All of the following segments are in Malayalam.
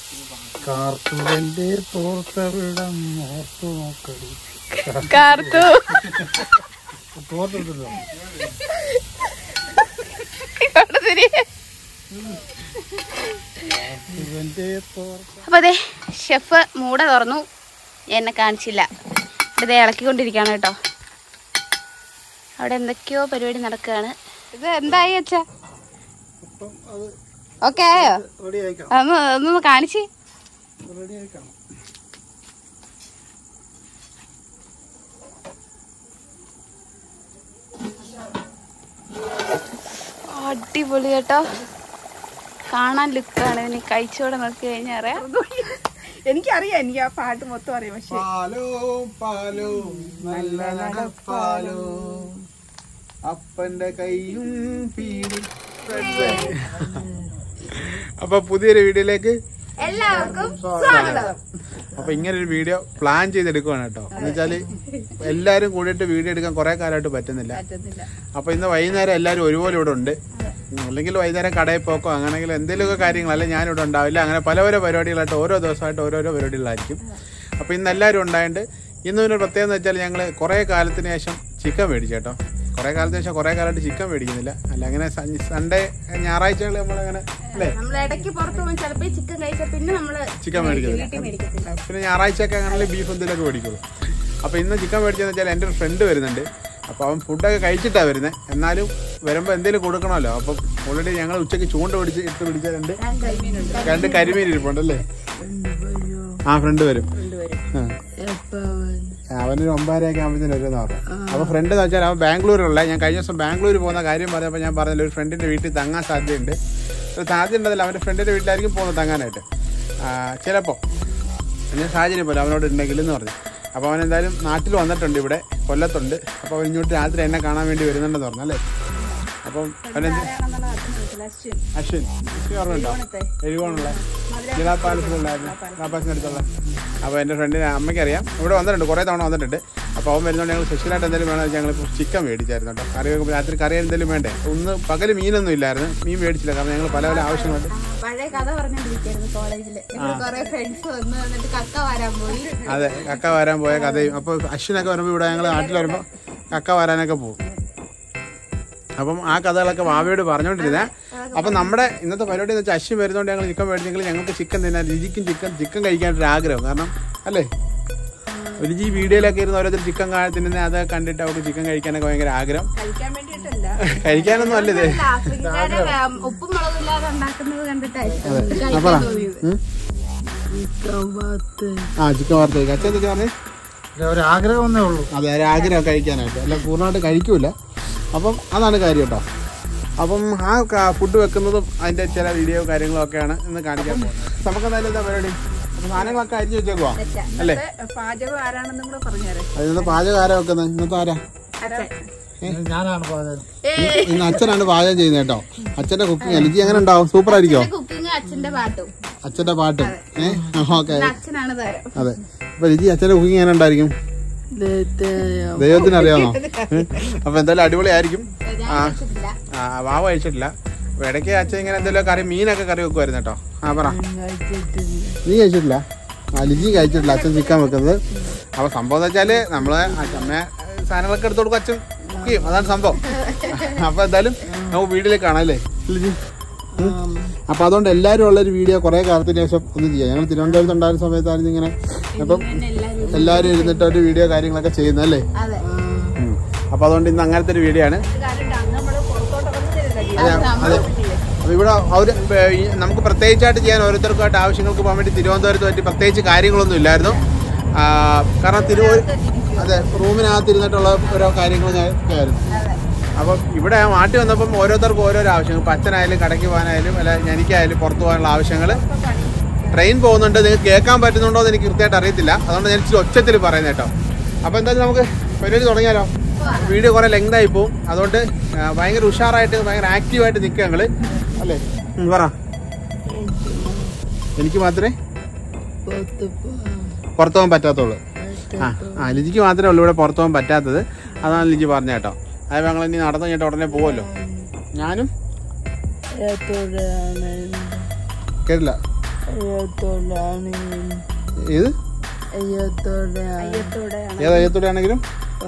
കാർത്തൂരന്റെ തോർത്തവിടം ഓർത്തു നോക്കടി കാർത്തു തോർത്തിട്ടല്ലോ ഇങ്ങോട്ട് തിരി. കാർത്തൂരന്റെ തോർത്ത അപ്പൊ അതെ ഷെഫ് മൂട തുറന്നു എന്നെ കാണിച്ചില്ല ഇത് ഇളക്കിക്കൊണ്ടിരിക്കുകയാണ് കേട്ടോ അവിടെ എന്തൊക്കെയോ പരിപാടി നടക്കുകയാണ് ഇത് എന്തായി അച്ഛാ അപ്പം അത് ഓക്കെ ആയോ റെഡി ആയിക്കാം ഒന്ന് ഒന്ന് കാണിച്ച് റെഡി ആയിക്കാം അടിപൊളി കേട്ടോ കാണാൻ ലുക്കാണ് ഇനി കഴിച്ചോടെ നോക്കി കഴിഞ്ഞാൽ അറിയാം എനിക്കറിയാം എനിക്ക് ആ പാട്ട് മൊത്തം അറിയാം പക്ഷെ പാലോ പാലോ നല്ല നടപ്പാലോ അപ്പന്റെ കൈയും പീടി അപ്പൊ പുതിയൊരു വീഡിയോയിലേക്ക് എല്ലാവർക്കും അപ്പൊ ഇങ്ങനെ ഒരു വീഡിയോ പ്ലാൻ ചെയ്തെടുക്കുവാണ് കേട്ടോ എന്ന് വെച്ചാല് എല്ലാരും കൂടിയിട്ട് വീഡിയോ എടുക്കാൻ കുറെ കാലമായിട്ട് പറ്റുന്നില്ല അപ്പൊ ഇന്ന് വൈകുന്നേരം എല്ലാരും ഒരുപോലെ ഇവിടെ ഉണ്ട് അല്ലെങ്കിൽ വൈകുന്നേരം കടയിൽ പോക്കോ അങ്ങനെങ്കിൽ എന്തെങ്കിലുമൊക്കെ കാര്യങ്ങൾ അല്ലെ ഞാനിവിടെ ഉണ്ടാവില്ല അങ്ങനെ പല പല പരിപാടികളായിട്ട് ഓരോ ദിവസമായിട്ട് ഓരോരോ പരിപാടികളായിരിക്കും അപ്പൊ ഇന്ന് എല്ലാവരും ഉണ്ടായിട്ട് ഇന്ന് ഒരു പ്രത്യേകത എന്ന് വെച്ചാൽ ഞങ്ങൾ കുറെ കാലത്തിന് ശേഷം ചിക്കൻ മേടിച്ചു കേട്ടോ കുറെ കാലത്തിന് ശേഷം കുറെ കാലമായിട്ട് ചിക്കൻ മേടിക്കുന്നില്ല അല്ല അങ്ങനെ സൺ- സൺഡേ ഞായറാഴ്ചകൾ നമ്മളങ്ങനെ അല്ലേ നമ്മൾ ഇടയ്ക്ക് പുറത്ത് പോകുമ്പോൾ ചിലപ്പോൾ ചിക്കൻ കഴിച്ചാൽ പിന്നെ നമ്മള് ചിക്കൻ മേടിക്കുന്നില്ല പിന്നെ ഞായറാഴ്ചയൊക്കെ അങ്ങനെ ബീഫ് എന്തെങ്കിലുമൊക്കെ മേടിക്കുള്ളൂ അപ്പോൾ ഇന്ന് ചിക്കൻ മേടിച്ചെന്ന് വെച്ചാൽ എൻ്റെ ഒരു ഫ്രണ്ട് വരുന്നുണ്ട് അപ്പോൾ അവൻ ഫുഡൊക്കെ കഴിച്ചിട്ടാണ് വരുന്നത് എന്നാലും വരുമ്പോൾ എന്തെങ്കിലും കൊടുക്കണമല്ലോ അപ്പം ഓൾറെഡി ഞങ്ങൾ ഉച്ചയ്ക്ക് ചൂണ്ട പിടിച്ച് ഇട്ട് പിടിച്ച രണ്ട് രണ്ട് കരിമീൻ ഇരിപ്പുണ്ടല്ലേ ആ ഫ്രണ്ട് വരും ആ. അവനൊരു ഒമ്പതരയൊക്കെ ആകുമ്പോഴത്തേനും വരുമെന്ന് പറഞ്ഞു അപ്പൊ ഫ്രണ്ട് എന്ന് വെച്ചാൽ അവൻ ബാംഗ്ലൂരിലുള്ള ഞാൻ കഴിഞ്ഞ ദിവസം ബാംഗ്ലൂർ പോകുന്ന കാര്യം പറഞ്ഞപ്പോൾ ഞാൻ പറഞ്ഞില്ല ഒരു ഫ്രണ്ടിന്റെ വീട്ടിൽ തങ്ങാൻ സാധ്യതയുണ്ട് ഒരു സാധ്യത ഉണ്ടതില്ല അവന്റെ ഫ്രണ്ടിന്റെ വീട്ടിലായിരിക്കും പോകുന്നത് തങ്ങാനായിട്ട് ആ, ചിലപ്പോ ഞാൻ സാഹചര്യം പോലെ അവനോട് ഉണ്ടെങ്കിൽ എന്ന് പറഞ്ഞു അപ്പോൾ അവൻ എന്തായാലും നാട്ടിൽ വന്നിട്ടുണ്ട് ഇവിടെ കൊല്ലത്തുണ്ട് അപ്പോൾ അവൻ ഇങ്ങോട്ട് രാത്രി എന്നെ കാണാൻ വേണ്ടി വരുന്നുണ്ടെന്ന് പറഞ്ഞു അല്ലേ അപ്പം അവനെന്ത് അശ്വിൻ അശ്വിൻ ഓർമ്മയുണ്ടോ എഴുകോണുള്ള ജില്ലാ പാലസിലുണ്ടായിരുന്നു ജില്ലാ അടുത്തുള്ള അപ്പോൾ എൻ്റെ ഫ്രണ്ടിനെ അമ്മയ്ക്ക് അറിയാം ഇവിടെ വന്നിട്ടുണ്ട് കുറേ തവണ വന്നിട്ടുണ്ട് അപ്പോൾ അവൻ വരുന്നതുകൊണ്ട് ഞങ്ങൾ സ്പെഷ്യലായിട്ട് എന്തെങ്കിലും വേണമെന്ന് വെച്ചാൽ ഞങ്ങൾ ചിക്കൻ മേടിച്ചായിരുന്നു കേട്ടോ കറി വെക്കുമ്പോൾ രാത്രി കറി എന്തെങ്കിലും വേണ്ടേ ഒന്ന് പകൽ മീനൊന്നും ഇല്ലായിരുന്നു മീൻ മേടിച്ചില്ല കാരണം ഞങ്ങൾ പല പല ആവശ്യങ്ങളുണ്ട് പഴയ കഥ പറഞ്ഞോണ്ടിരിക്കായിരുന്നു കോളേജില് ഞങ്ങൾ കുറെ ഫ്രണ്ട്സ് വന്ന് വന്നിട്ട് കക്ക വരാൻ പോയി അതെ കക്ക വരാൻ പോയ കഥയും അപ്പോൾ അശ്വിനൊക്കെ വരുമ്പോൾ ഇവിടെ ഞങ്ങൾ നാട്ടിൽ വരുമ്പോൾ കക്ക വരാനൊക്കെ പോകും അപ്പം ആ കഥകളൊക്കെ വാവയോട് പറഞ്ഞുകൊണ്ടിരുന്നേ അപ്പം നമ്മുടെ ഇന്നത്തെ പരിപാടി എന്ന് വെച്ചാൽ അശ്വിൻ വരുന്നതുകൊണ്ട് ഞങ്ങൾ ചിക്കൻ മേടിച്ചെങ്കിൽ ഞങ്ങൾക്ക് ചിക്കൻ തിന്നാൻ രുചിക്കും ചിക്കൻ ചിക്കൻ കഴിക്കാനൊരു ആഗ്രഹം കാരണം അല്ലേ രുചി വീഡിയോയിലൊക്കെ ഇരുന്ന് ഓരോരുത്തർ ചിക്കൻ തിന്നുന്ന അതൊക്കെ കണ്ടിട്ട് അവർക്ക് ചിക്കൻ കഴിക്കാനൊക്കെ ഭയങ്കര ആഗ്രഹം കഴിക്കാൻ വേണ്ടിയിട്ടല്ല കഴിക്കാനൊന്നും അല്ല ഇത് ആഫ്രിക്കക്കാരെ ഉപ്പും മുളകും ഇല്ലാതെ ഉണ്ടാക്കുന്നത് കണ്ടിട്ടായിരിക്കും ആ, പറ. ഉം? ആ ചിക്കൻ വാർത്ത കഴിക്കാം അച്ഛൻ എന്തൊക്കെ പറഞ്ഞേ ഒരു ആഗ്രഹം ഒന്നേ ഉള്ളൂ അതെ ഒരു ആഗ്രഹം കഴിക്കാനായിട്ട് അല്ല പൂർണ്ണമായിട്ട് കഴിക്കൂല അപ്പം അതാണ് കാര്യം കേട്ടോ അപ്പം ആ ഫുഡ് വെക്കുന്നതും അതിന്റെ ചില വീഡിയോ കാര്യങ്ങളും ഒക്കെയാണ് ഇന്ന് കാണിക്കാൻ പോകുന്നത് നമുക്ക് എന്തായാലും എന്താ പരിപാടി അപ്പൊ സാധനങ്ങളൊക്കെ അരിഞ്ഞു വെച്ചേക്കുവാ അല്ലേ പാചകം ആരാണെന്നും കൂടെ പറഞ്ഞേരെ അത് ഇന്നത്തെ പാചകം ആരാ വെക്കുന്നത് ഇന്നത്തെ ആരാ ഞാനാണ് പറഞ്ഞത് ഇന്ന് ഇന്ന് അച്ഛനാണ് പാചകം ചെയ്യുന്നത് കേട്ടോ അച്ഛന്റെ കുക്കിംഗ് എനിക്ക് എങ്ങനെ ഉണ്ടാവും സൂപ്പർ ആയിരിക്കോ കുക്കിംഗ് അച്ഛന്റെ പാട്ടും അച്ഛന്റെ പാട്ടും ഏഹ് ഓക്കെ അച്ഛനാണ് തരം അതെ അപ്പൊ രുചി അച്ഛന്റെ കുക്കിംഗ് എങ്ങനെ ഉണ്ടായിരിക്കും ദൈവത്തിന് അറിയാമോ അപ്പൊ എന്തായാലും അടിപൊളിയായിരിക്കും ആ ആ വാവ കഴിച്ചിട്ടില്ല അപ്പൊ ഇടയ്ക്ക് അച്ഛൻ ഇങ്ങനെ എന്തെങ്കിലും കറി മീനൊക്കെ കറി വെക്കുമായിരുന്നു കേട്ടോ ആ പറ നീ കഴിച്ചിട്ടില്ല ആ ലിജി കഴിച്ചിട്ടില്ല അച്ഛൻ ചിക്കൻ വെക്കുന്നത് അപ്പൊ സംഭവം എന്ന് വെച്ചാല് നമ്മള് അമ്മ സാധനങ്ങളൊക്കെ എടുത്തു കൊടുക്കും അച്ഛൻ കുക്ക് ചെയ്യും അതാണ് സംഭവം അപ്പൊ എന്തായാലും നമുക്ക് വീട്ടിലേക്ക് കാണാം അല്ലേ ലിജി ഉം. അപ്പൊ അതുകൊണ്ട് എല്ലാവരും ഉള്ളൊരു വീഡിയോ കുറെ കാലത്തിന് ശേഷം ഒന്ന് ചെയ്യാം ഞങ്ങൾ തിരുവനന്തപുരത്ത് ഉണ്ടായിരുന്ന സമയത്തായിരുന്നു ഇങ്ങനെ അപ്പം എല്ലാവരും ഇരുന്നിട്ട് ഒരു വീഡിയോ കാര്യങ്ങളൊക്കെ ചെയ്യുന്നല്ലേ അതെ ഉം. അപ്പൊ അതുകൊണ്ട് ഇന്ന് അങ്ങനത്തെ ഒരു വീഡിയോ ആണ് അതെ അതെ അപ്പൊ ഇവിടെ അവര് ഈ നമുക്ക് പ്രത്യേകിച്ചായിട്ട് ചെയ്യാൻ ഓരോരുത്തർക്കുമായിട്ട് ആവശ്യങ്ങൾക്ക് പോകാൻ വേണ്ടി തിരുവനന്തപുരത്ത് പറ്റി പ്രത്യേകിച്ച് കാര്യങ്ങളൊന്നും ഇല്ലായിരുന്നു ആ, കാരണം തിരുവ അതെ റൂമിനകത്ത് ഇരുന്നിട്ടുള്ള ഓരോ കാര്യങ്ങളൊക്കെ ആയിരുന്നു അപ്പം ഇവിടെ നാട്ടിൽ വന്നപ്പം ഓരോരുത്തർക്കും ഓരോരോ ആവശ്യങ്ങൾ ഇപ്പം അച്ഛനായാലും കടയ്ക്ക് പോകാനായാലും അല്ല എനിക്കായാലും പുറത്തു പോകാനുള്ള ആവശ്യങ്ങൾ ട്രെയിൻ പോകുന്നുണ്ട് നിങ്ങൾക്ക് കേൾക്കാൻ പറ്റുന്നുണ്ടോ എന്ന് എനിക്ക് കൃത്യമായിട്ട് അറിയത്തില്ല അതുകൊണ്ട് ഞാൻ ഇച്ചിരി ഒച്ചത്തിൽ പറയുന്നത് കേട്ടോ അപ്പോൾ എന്തായാലും നമുക്ക് പരിപാടി തുടങ്ങിയാലോ വീഡിയോ കുറേ ലെങ്ത് ആയി പോകും അതുകൊണ്ട് ആ, ഭയങ്കര ഉഷാറായിട്ട് ഭയങ്കര ആക്റ്റീവായിട്ട് നിൽക്കുക ഞങ്ങൾ അല്ലേ ഉം, പറ എനിക്ക് മാത്രമേ പുറത്തു പോകാൻ പറ്റാത്തുള്ളൂ ആ ആ ലിജിക്ക് മാത്രമേ ഉള്ളൂ ഇവിടെ പുറത്തു പോകാൻ പറ്റാത്തത് അതാണ് ലിജി പറഞ്ഞ കേട്ടോ അതായത് ഞങ്ങൾ ഇനി നടന്നു കഴിഞ്ഞിട്ട് ഉടനെ പോകുമല്ലോ ഞാനും കേട്ടില്ല ഏത് അയ്യത്തോടെ ഏത് അയ്യത്തൂടെ ആണെങ്കിലും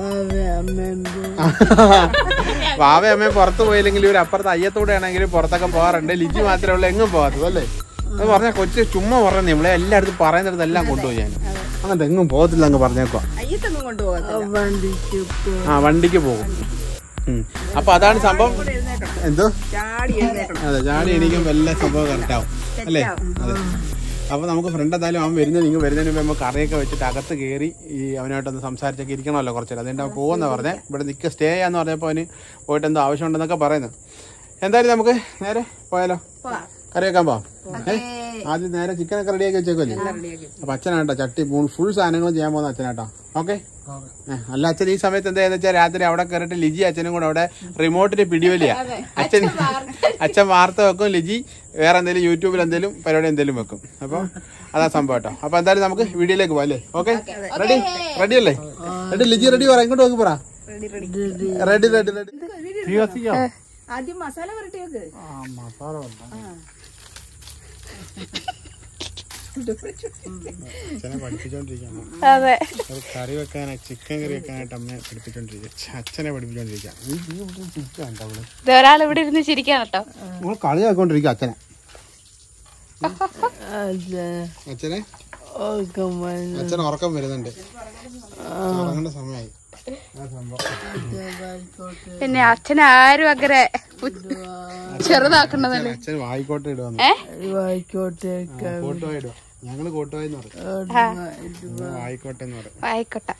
വാവ അമ്മ പുറത്ത് പോയില്ലെങ്കിൽ ഇവർ അപ്പുറത്ത് അയ്യത്തൂടെ ആണെങ്കിലും പുറത്തൊക്കെ പോകാറുണ്ട് ലിജി മാത്രമേ ഉള്ളൂ എങ്ങും പോകാത്തത് അല്ലേ അത് പറഞ്ഞ കൊച്ചു ചുമ്മാ പറഞ്ഞു നമ്മളെ എല്ലായിടത്തും പറയുന്നിടത്ത് എല്ലാം കൊണ്ടുപോയി ഞാൻ അങ്ങനത്തെ എങ്ങും പോകത്തില്ല അങ്ങ് പറഞ്ഞേക്കോ അയ്യത്തൊന്നും കൊണ്ടുപോകത്തില്ല ആ വണ്ടിക്ക് പോകും ഉം. അപ്പൊ അതാണ് സംഭവം എന്തോ ചാടി എഴുന്നേക്കണം അതെ ചാടി എണീക്കുമ്പോൾ എല്ലാ സംഭവം കറക്റ്റ് ആവും അല്ലേ അതെ അപ്പൊ നമുക്ക് ഫ്രണ്ട് എന്തായാലും അവൻ വരുന്നതിന് ഇങ്ങ് വരുന്നതിന് മുമ്പ് നമുക്ക് കറിയൊക്കെ വെച്ചിട്ട് അകത്ത് കയറി ഈ അവനായിട്ടൊന്ന് സംസാരിച്ചൊക്കെ ഇരിക്കണമല്ലോ കുറച്ചേരം അതുകൊണ്ട് അവൻ പോകുന്ന പറഞ്ഞേ ഇവിടെ നിൽക്കുക സ്റ്റേ ചെയ്യാന്ന് പറഞ്ഞപ്പോൾ അവന് പോയിട്ട് എന്തോ ആവശ്യമുണ്ടെന്നൊക്കെ പറയുന്നു എന്തായാലും നമുക്ക് നേരെ പോയാലോ കറി വെക്കാൻ പോവാം ഏ ആദ്യം നേരെ ചിക്കനൊക്കെ റെഡിയാക്കി വെച്ചേക്കല്ലേ അപ്പൊ അച്ഛനാട്ടോ ചട്ടി ഫുൾ സാധനങ്ങളും ചെയ്യാൻ പോകുന്ന അച്ഛനാട്ടോ ഓക്കെ അല്ല അച്ഛൻ ഈ സമയത്ത് എന്താ വെച്ചാൽ രാത്രി അവിടെ കയറിയിട്ട് ലിജി അച്ഛനും കൂടെ അവിടെ റിമോട്ടിന് പിടിവലിയാ അച്ഛൻ അച്ഛൻ വാർത്ത വെക്കും ലിജി വേറെ എന്തെങ്കിലും യൂട്യൂബിൽ എന്തെങ്കിലും പരിപാടി എന്തെങ്കിലും വെക്കും അപ്പൊ അതാ സംഭവം കേട്ടോ അപ്പൊ എന്തായാലും നമുക്ക് വീഡിയോയിലേക്ക് പോകാം അല്ലേ ഓക്കെ റെഡി റെഡി അല്ലേ റെഡി ലിജി റെഡി പറ ഇങ്ങോട്ട് നോക്കി പറ റെഡി റെഡി റെഡി തീ കത്തിക്കാം ആദ്യം മസാല പുരട്ടി വെക്ക് ആ മസാല വേണ്ട അച്ഛനെ പഠിപ്പിച്ചോണ്ടിരിക്കാം അതെ ഒരു കറി വെക്കാനായി ചിക്കൻ കറി വെക്കാനായിട്ട് അമ്മയെ പഠിപ്പിച്ചോണ്ടിരിക്കുക അച്ഛനെ പഠിപ്പിച്ചോണ്ടിരിക്കുക ഈ ഈ ഇവിടെ ചിക്കൻ ഉണ്ടോ അവിടെ ഇത് ഒരാൾ ഇവിടെ ഇരുന്ന് ചിരിക്കാൻ കേട്ടോ നമ്മൾ കളിയാക്കൊണ്ടിരിക്കുക അച്ഛനെ അച്ഛനെ അച്ഛൻ ഉറക്കം വരുന്നുണ്ട് ഉറങ്ങേണ്ട സമയമായി ആ സംഭവം പിന്നെ അച്ഛനെ ആരും അങ്ങനെ പു- ചെറുതാക്കണ്ടതല്ലേ അച്ഛൻ വായിക്കോട്ടെ ഇടുവന്നു ഏ കോട്ടുവായി ഇടുക ഞങ്ങള് കോട്ടുവായി എന്ന് പറയും ഞങ്ങള് വായിക്കോട്ടെ എന്ന് പറയും ആയിക്കോട്ടെ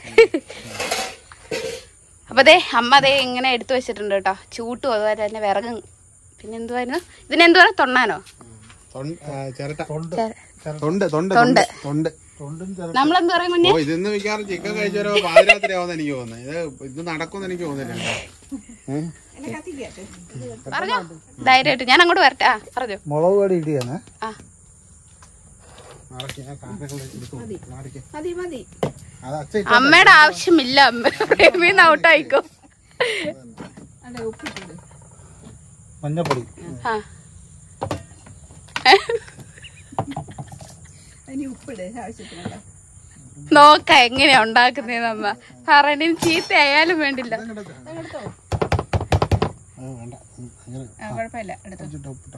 അപ്പൊ ദേ അമ്മ ദേ ഇങ്ങനെ എടുത്തു വെച്ചിട്ടുണ്ട് കേട്ടോ ചൂട്ടും അതുപോലെ തന്നെ വിറകും പിന്നെ എന്തുവായിരുന്നു ഇതിനെന്തുവാ തൊണ്ണാനോ തൊണ്ട ആ, ചിരട്ട ചെ- തൊണ്ട് തൊണ്ട് തൊണ്ട്. തൊണ്ട് തൊണ്ടും ചില നമ്മളെന്ത് പറയും കുഞ്ഞ് ഓ ഇതൊന്നും മിക്കവാറും ചിക്കൻ കഴിച്ചു വരുമ്പോ പാതിരാത്രി ആവുന്ന എനിക്ക് തോന്നുന്നത് ഇത് ഇത് നടക്കുമെന്ന് എനിക്ക് തോന്നുന്നില്ല ഏഹ് എന്നെ കത്തിക്കട്ടെ പറഞ്ഞോ ധൈര്യമായിട്ട് ഞാൻ അങ്ങോട്ട് വരട്ടെ ആ പറഞ്ഞോ മുളക് പൊടി ഇടിയാണ് ആ നാളേക്ക് ഞാൻ കാക്കകളെ എടുക്കും. നാളേക്ക്. മതി മതി അത് അച്ഛൻ അമ്മയുടെ ആവശ്യമില്ല അമ്മ പ്രേമിന്ന് ഔട്ടായിക്കോ അതെ ഉപ്പിട്ടുണ്ട് മഞ്ഞപ്പൊടി ആ ഇനി ഉപ്പിട് ആവശ്യത്തിനുള്ള നോക്ക എങ്ങനെയാ ഉണ്ടാക്കുന്നതെന്ന് അമ്മ പറയണ ചീത്ത ആയാലും വേണ്ടില്ല എടുത്തോ ആ, വേണ്ട ഉം, അങ്ങനെ ആ കുഴപ്പമില്ല എടുത്തോ വെച്ചിട്ട് ഉപ്പിട്ടോ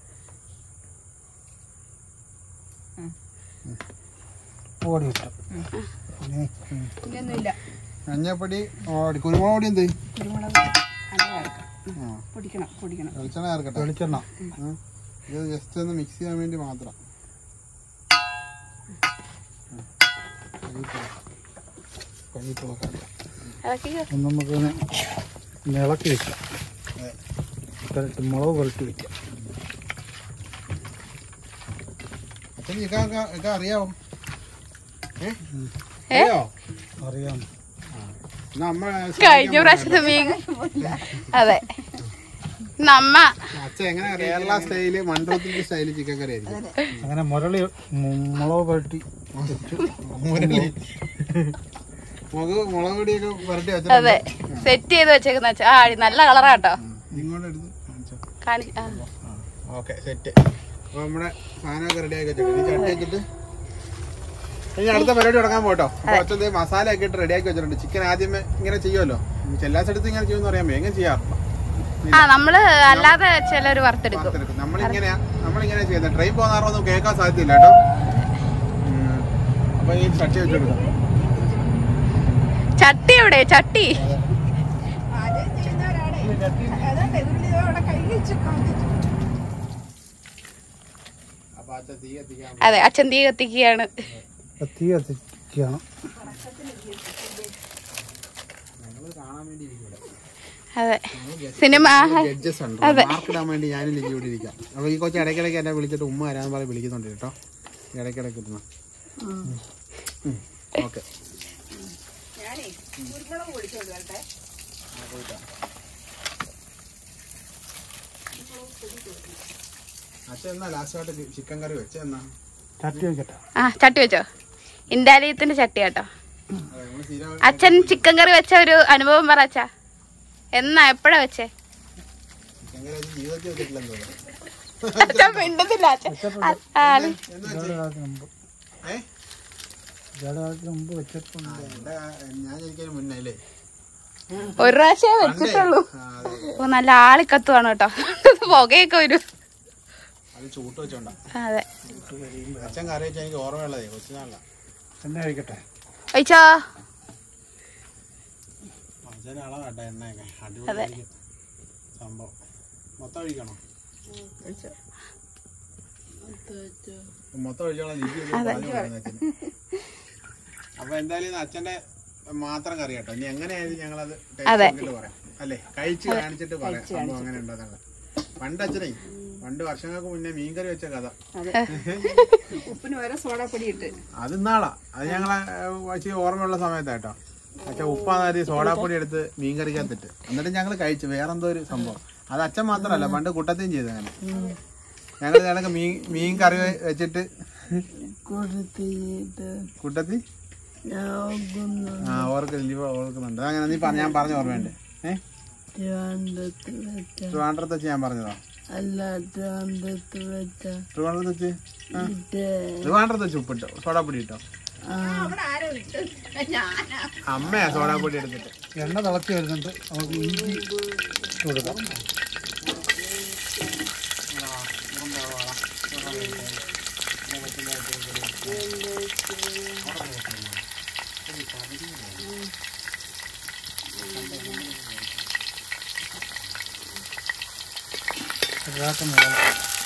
പൊടി ഇട്ടു പിന്നെ, ഉം. ഇനിയൊന്നുമില്ല മഞ്ഞപ്പൊടി ഓടി കുരുമുളക് പൊടി എന്ത് കുരുമുളക് അനവാക്കാം ആ പൊടിക്കണം പൊടിക്കണം വെളിച്ചെണ്ണ ചേർക്കട്ടെ വെളിച്ചെണ്ണ ആ. ഇത് ജസ്റ്റ് ഒന്ന് മിക്സ് ചെയ്യാൻ വേണ്ടി മാത്രം കരിവേപ്പില ഇളക്കിക്കോ. ഒന്ന് നമുക്ക് ഇളക്കി വെക്കാം കുറച്ച് മുളക് പുരട്ടി വെക്കാം അച്ഛൻ ചിക്കൻ ഒക്കെ അറിയാവോ ഏ അറിയോ അറിയാം എന്നാ അമ്മ കഴിഞ്ഞ പ്രാവശ്യത്തെ മീൻ അതെ ഇന്ന് അമ്മ അച്ഛൻ എങ്ങനെ കേരള സ്റ്റൈല് മൺറോത്തിന്റെ സ്റ്റൈല് ചിക്കൻ കറി ആയിരിക്കും അങ്ങനെ മുരളി മു- മുളക് പുരട്ടി വെച്ചു മുരളി മുളക് മുളക് പൊടിയൊക്കെ പുരട്ടി അതെ വെച്ചിട്ടുണ്ട് സെറ്റ് ചെയ്ത് വെച്ചേക്കുന്ന വെച്ചാ ആ നല്ല കളറാ കേട്ടോ ഇങ്ങോട്ട് എടുത്ത് കാണിച്ചോ കാണി ആ. ഓക്കെ സെറ്റ് അപ്പൊ നമ്മുടെ സാധനമൊക്കെ റെഡി ആക്കി വെച്ചിട്ടുണ്ട് ഇനി ചട്ടി വെച്ചിട്ട് ഇനി അടുത്ത പരിപാടി തുടങ്ങാൻ പോട്ടോ അപ്പൊ അച്ഛൻ ദേ മസാല ഒക്കെ ഇട്ട് റെഡി ആക്കി വെച്ചിട്ടുണ്ട് ചിക്കൻ ആദ്യമേ ഇങ്ങനെ ചെയ്യുമല്ലോ എല്ലാ സ്ഥലത്തും ഇങ്ങനെ ചെയ്യുമെന്ന് പറയാൻ എങ്ങനെ ചെയ്യാറില്ല ആ നമ്മള് അല്ലാതെ ചിലര് വറുത്തെടുക്കും വറുത്തെടുക്കും നമ്മളിങ്ങനെയാ നമ്മളിങ്ങനെ ചെയ്യുന്നത് ട്രെയിൻ പോകുന്നവരൊന്നും കേൾക്കാൻ സാധ്യതയില്ല കേട്ടോ ഉം. അപ്പൊ ഈ ചട്ടി വെച്ചെടുക്കാം ചട്ടി എവിടെ ചട്ടി പാചകം ചെയ്യുന്നവരാണ് അതുകൊണ്ട് ഇതിനുള്ളിൽ അവിടെ കൈ വെച്ച് കാണിച്ചു അപ്പൊ അച്ഛൻ തീ എത്തിക്കാൻ അതെ അച്ഛൻ തീ കത്തിക്കുകയാണ് തീ കത്തിക്കണം കാണാൻ വേണ്ടി ഇരിക്കും അതെ സിനിമ ജഡ്ജസ് ഉണ്ട് അതെ. മാർക്ക് ഇടാൻ വേണ്ടി ഞാനും ലിജി ഇവിടെ ഇരിക്കാം അപ്പൊ ഈ കൊച്ചു ഇടയ്ക്കിടയ്ക്ക് എന്നെ വിളിച്ചിട്ട് ഉമ്മ വരാൻ പറഞ്ഞ് വിളിക്കുന്നുണ്ട് കേട്ടോ ഇടയ്ക്കിടയ്ക്ക് ഇരുന്നു ഓക്കെ ഞാനേ കുരുമുളക് പൊടിച്ചോണ്ട് വരട്ടെ അച്ഛൻ എന്നാ ലാസ്റ്റ് ആയിട്ട് ചിക്കൻ കറി വെച്ച എന്നാ ചട്ടി വെക്കട്ടെ ആ ചട്ടി വെച്ചോ ഇന്റാലിയത്തിന്റെ ചട്ടി കേട്ടോ അതെ, നമ്മള് സ്ഥിരം അച്ഛൻ ചിക്കൻ കറി വെച്ച ഒരു അനുഭവം പറ അച്ഛാ എന്നാ എപ്പോഴാ വെച്ചേ ചിക്കൻ കറി അച്ഛൻ ജീവിതത്തിൽ വെച്ചിട്ടില്ലെന്ന് തോന്നുന്നു അച്ഛൻ മിണ്ടുന്നില്ല അച്ഛൻ ആ- ആള് ജലകാലത്തിന് മുമ്പ് ഏ ജലകാലത്തിന് മുമ്പ് വെച്ചിട്ടുണ്ട് എന്റെ ഞാൻ ജനിക്കുന്നതിന് മുന്നേ അല്ലേ ഒരു പ്രാവശ്യമേ വെച്ചിട്ടുള്ളൂ ആ, അതെ. ഓ നല്ല ആളിക്കത്തുവാണ് കേട്ടോ പുകയൊക്കെ വരും അത് ചൂട്ട് വെച്ചോണ്ടാ അതെ അച്ഛൻ കറി വെച്ചാൽ എനിക്ക് ഓർമ്മയുള്ളതേ കൊച്ചുനാള എന്നെ കഴിക്കട്ടെ ഒഴിച്ചോ അച്ഛന് അളവാട്ടെ എണ്ണയൊക്കെ അടിപൊളി സംഭവം മൊത്തം ഒഴിക്കണോ മൊത്തം ഒഴിച്ചോളാം ലിപി ഒക്കെ പറഞ്ഞു കൊടുക്കുന്നു അച്ഛന്. അപ്പൊ എന്തായാലും ഇത് അച്ഛന്റെ മാത്രം കറി കേട്ടോ ഇനി എങ്ങനെയായാലും ഞങ്ങളത് taste അതെ. നോക്കിയിട്ട് പറയാം അല്ലേ കഴിച്ച് കാണിച്ചിട്ട് പറയാം സംഭവം അങ്ങനെ ഉണ്ടെന്നുള്ളത് പണ്ട് അച്ഛനെ പണ്ട് വർഷങ്ങൾക്ക് മുന്നേ മീൻകറി വെച്ച കഥ ഉപ്പിന് ഓരോ സോഡാപ്പൊടി ഇട്ട് അത് ഇന്നാളാ അത് ഞങ്ങളെ ഇച്ചിരി ഓർമ്മയുള്ള സമയത്താട്ടോ അച്ഛൻ ഉപ്പാന്നാരി സോഡാപ്പൊടി എടുത്ത് മീൻ കറിക്കകത്തിട്ട് എന്നിട്ട് ഞങ്ങൾ കഴിച്ചു വേറെന്തോ ഒരു സംഭവം അത് അച്ഛൻ മാത്രമല്ല പണ്ട് കുട്ടത്തെയും ചെയ്തു അങ്ങനെ ഞങ്ങൾ ഞങ്ങൾക്ക് മീൻ മീൻ കറി വെച്ചിട്ട് കുട്ടത്തി ആ ഓർക്കുന്നില്ല ഇപ്പൊ ഓർക്കുന്നുണ്ട് അങ്ങനെ നീ പറഞ്ഞ ഞാൻ പറഞ്ഞ ഓർമ്മയുണ്ട് ഏഹ് ട്രിവാൻഡ്രത്ത് വെച്ച് ഞാൻ പറഞ്ഞതോ ട്രിവാൻഡ്രത്ത് വെച്ച് ആ. ട്രിവാൻഡ്രത്ത് വെച്ച് ഉപ്പിട്ടോ സോഡാപ്പൊടി ഇട്ടോ അവിടെ ആരോ ഇട്ട് ഞാനാ അമ്മയാ സോഡാപ്പൊടി എടുത്തിട്ട് എണ്ണ തിളച്ച് വരുന്നുണ്ട് നമുക്ക് ഇഞ്ചി ഇട്ട് കൊടുക്കാം ചെറുതായിട്ട് നിലം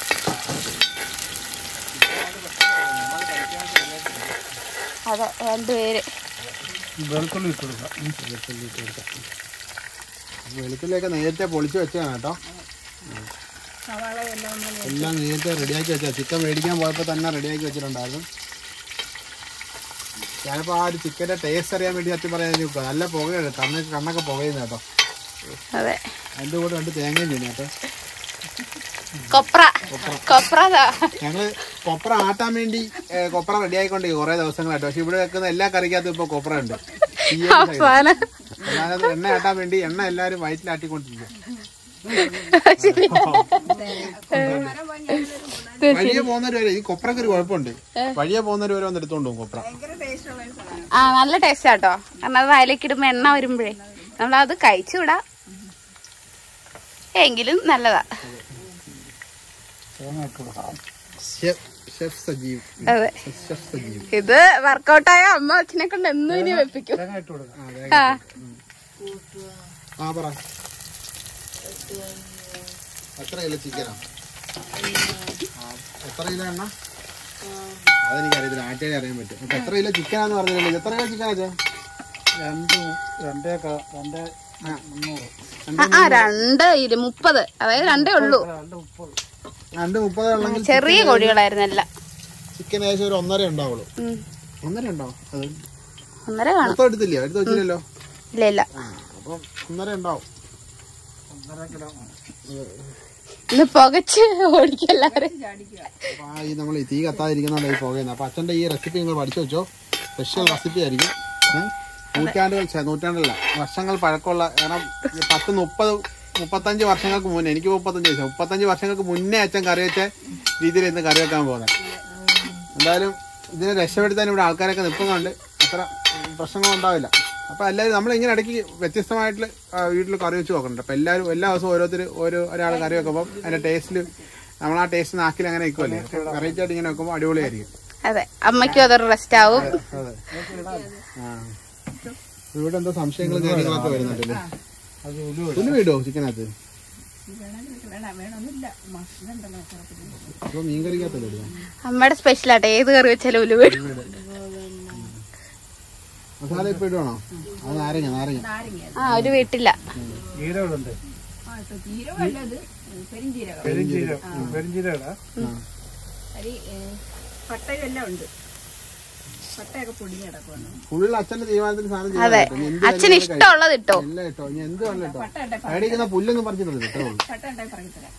അതെ രണ്ടുപേര് വെളുത്തുള്ളി ഇട്ട് കൊടുക്കാം ഉം, വെളുത്തുള്ളി ഇട്ട് കൊടുക്കാം വെളുത്തുള്ളിയൊക്കെ നേരത്തെ പൊളിച്ച് വെച്ചതാണ് കേട്ടോ സവാള എല്ലാം ഒന്ന് എല്ലാം നേരത്തെ റെഡിയാക്കി വെച്ചാൽ ചിക്കൻ മേടിക്കാൻ പോയപ്പോൾ തന്നെ റെഡിയാക്കി വെച്ചിട്ടുണ്ടായിരുന്നു ഞാനിപ്പോൾ ആ ഒരു ചിക്കൻ്റെ ടേസ്റ്റ് അറിയാൻ വേണ്ടി സത്യം പറയാൻ എനിക്ക് നല്ല പുകയാണ് കണ്ണൊക്കെ കണ്ണൊക്കെ പുകയുന്നു കേട്ടോ അതെ അതിൻ്റെ കൂടെ രണ്ട് തേങ്ങയും ചെയ്യണം കേട്ടോ കൊപ്ര കൊപ്ര ദാ. ഞങ്ങൾ കൊപ്ര ആട്ടാൻ വേണ്ടി ഏ, കൊപ്ര റെഡിയായിക്കൊണ്ട് കുറേ ദിവസങ്ങളായിട്ട് പക്ഷെ ഇവിടെ വെക്കുന്ന എല്ലാ കറിക്കകത്തും ഇപ്പോൾ കൊപ്ര ഉണ്ട് അവസാനം അതായത് എണ്ണ ആട്ടാൻ വേണ്ടി എണ്ണ എല്ലാവരും വയറ്റിലാട്ടിക്കൊണ്ടിരിക്കും വഴിയെ പോകുന്നവര് വരെ ഈ കൊപ്രക്ക് ഒരു കുഴപ്പമുണ്ട് വഴിയെ പോകുന്നവര് വരെ ഒന്ന് എടുത്തോണ്ട് പോകും കൊപ്ര ഭയങ്കര ടേസ്റ്റ് ഉള്ള ഒരു സാധനം ആ നല്ല ടേസ്റ്റ് ആട്ടോ കാരണം അത് അതിലേക്ക് ഇടുമ്പോ എണ്ണ വരുമ്പോഴേ നമ്മളത് കഴിച്ചുവിടാ എങ്കിലും നല്ലതാ തേങ്ങ ഇട്ട് കൊടുക്കാം ഷെഫ് ഷെഫ് സജീവ് അതെ ഷെഫ് സജീവ് ഇത് വർക്കൗട്ടായ അമ്മ അച്ഛനെ കൊണ്ട് എന്നും ഇനി വെപ്പിക്കും തേങ്ങ ഇട്ട് കൊടുക്കാം ആ ആ പറ എത്ര കിലോ ചിക്കനാ എത്ര കിലോ എണ്ണ അതെനിക്കറിയത്തില്ല ആറ്റേനെ അറിയാൻ പറ്റും അപ്പൊ എത്ര കിലോ ചിക്കനാന്ന് പറഞ്ഞില്ലല്ലോ ഇത് എത്ര കിലോ ചിക്കനാ ചേ രണ്ട് രണ്ടേ ക- രണ്ടേ മുന്നൂറ് ആ, ആ രണ്ട് ഇരു മുപ്പത് അതായത് രണ്ടേ ഉള്ളൂ രണ്ട് മുപ്പത് രണ്ട് മുപ്പത് ഉള്ളെങ്കിൽ ചെറിയ കോഴികളായിരുന്നു എല്ലാം ചിക്കൻ ഏകദേശം ഒരു ഒന്നര ഉണ്ടാവുള്ളൂ ഉം. ഒന്നര ഉണ്ടോ അത് ഒന്നര കാണും മൊത്തം എടുത്തില്ലയോ എടുത്ത് വെച്ചില്ലല്ലോ ഇല്ല ഇല്ല ആ അപ്പം ഒന്നര ഉണ്ടാവും ഒന്നര കിലോ ഇന്ന് പുകച്ച് ഓടിക്കെല്ലാവരും അപ്പൊ ആ ഈ നമ്മൾ ഈ തീ കത്താതിരിക്കുന്നതാണ് ഈ പുകയുന്നത് അപ്പൊ അച്ഛന്റെ ഈ റെസിപ്പി നിങ്ങൾ പഠിച്ചു വെച്ചോ സ്പെഷ്യൽ റെസിപ്പി ആയിരിക്കും ഏ? നൂറ്റാണ്ടുകൾ ഛെ, നൂറ്റാണ്ടല്ല വർഷങ്ങൾ പഴക്കമുള്ള കാരണം ഈ പത്ത് മുപ്പത് മുപ്പത്തഞ്ച് വർഷങ്ങൾക്ക് മുന്നേ എനിക്ക് മുപ്പത്തഞ്ച് വയസ്സ് മുപ്പത്തഞ്ച് വർഷങ്ങൾക്ക് മുന്നേ അച്ഛൻ കറി വെച്ച രീതിയിൽ ഇന്ന് കറി വെക്കാൻ പോകുന്നത് എന്തായാലും ഇതിനെ രക്ഷപ്പെടുത്താൻ ഇവിടെ ആൾക്കാരൊക്കെ നിൽക്കുന്നുണ്ട് അത്ര പ്രശ്നങ്ങളും ഉണ്ടാവില്ല അപ്പൊ എല്ലാവരും നമ്മൾ ഇങ്ങനെ ഇടയ്ക്ക് വ്യത്യസ്തമായിട്ട് വീട്ടിൽ കറി വെച്ച് നോക്കുന്നുണ്ട് അപ്പൊ എല്ലാവരും എല്ലാ ദിവസവും ഓരോരുത്തർ ഓരോ ഒരാൾ കറി വെക്കുമ്പോൾ അതിന്റെ ടേസ്റ്റിൽ നമ്മൾ ആ ടേസ്റ്റ് നാക്കിൽ അങ്ങനെ നിൽക്കുമല്ലേ വെറൈറ്റി ആയിട്ട് ഇങ്ങനെ വെക്കുമ്പോൾ അടിപൊളിയായിരിക്കും അതെ അമ്മയ്ക്കും അതൊരു റെസ്റ്റ് ആവും അതെ ആ ഇവിടെ എന്തോ സംശയങ്ങളും കാര്യങ്ങളൊക്കെ വരുന്നുണ്ടല്ലേ അത് ഉലുവ ഒന്ന് വീടോ ചിക്കനകത്ത് വേണം വേണമെന്നില്ല മസിലുണ്ടല്ലോ കുഴപ്പമില്ല അപ്പൊ മീൻ കറിക്കകത്തല്ലേ ഇടുക അമ്മയുടെ സ്പെഷ്യൽ ആട്ടെ ഏത് കറി വെച്ചാലും ഉലുവ മസാല ഇപ്പൊ ഇടുവാണോ അത് നാരങ്ങ നാരങ്ങ നാരങ്ങ ആ ഒരു വീട്ടില്ല ജീരകമുണ്ട് ആ ഇപ്പൊ ജീരകമല്ല അത് പെരിഞ്ജീരകം പെരിഞ്ചീരകം പെരിഞ്ചീരകം അരി ഏ, പട്ടയും എല്ലാം ഉണ്ട് പട്ടയൊക്കെ പൊടിഞ്ഞ് കിടക്കുവാണ് ഫുള്ള് അച്ഛന്റെ തീരുമാനത്തിന് സാധനം ചെയ്യാൻ അതെ പറ്റും. ഇനി എന്ത് അച്ഛന് ഇഷ്ടമുള്ളത് ഇട്ടോ എല്ലാം ഇട്ടോ ഇനി എന്ത് വേണം ഇട്ടോ പട്ട ഉണ്ടെ അടിക്കുന്ന പുല്ലൊന്നും പറിച്ചിട്ടില്ല ഇത്രേ ഉള്ളൂ പട്ട ഉണ്ടായി പറഞ്ഞു തരാം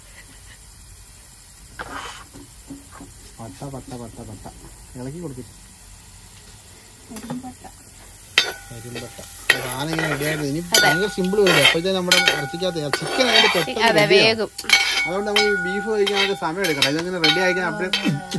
പട്ട പട്ട പട്ട പട്ട ഇളക്കി കൊടുക്കും കരിമ്പട്ട കരിമ്പട്ട സാധനം ഇങ്ങനെ റെഡിയായിട്ട് ഇനി ഭയങ്കര സിമ്പിൾ വരും അപ്പോഴത്തേക്ക് നമ്മുടെ ഇറച്ചിക്കകത്ത് ചിക്കൻ അതിന്റെ പെട്ടെന്ന് അതെ ready ആവും. വേഗം അതുകൊണ്ട് നമ്മൾ ഈ ബീഫ് കഴിക്കാൻ നമുക്ക് സമയം എടുക്കണം ഇതങ്ങനെ റെഡി ആയിക്കാൻ അപ്പഴേ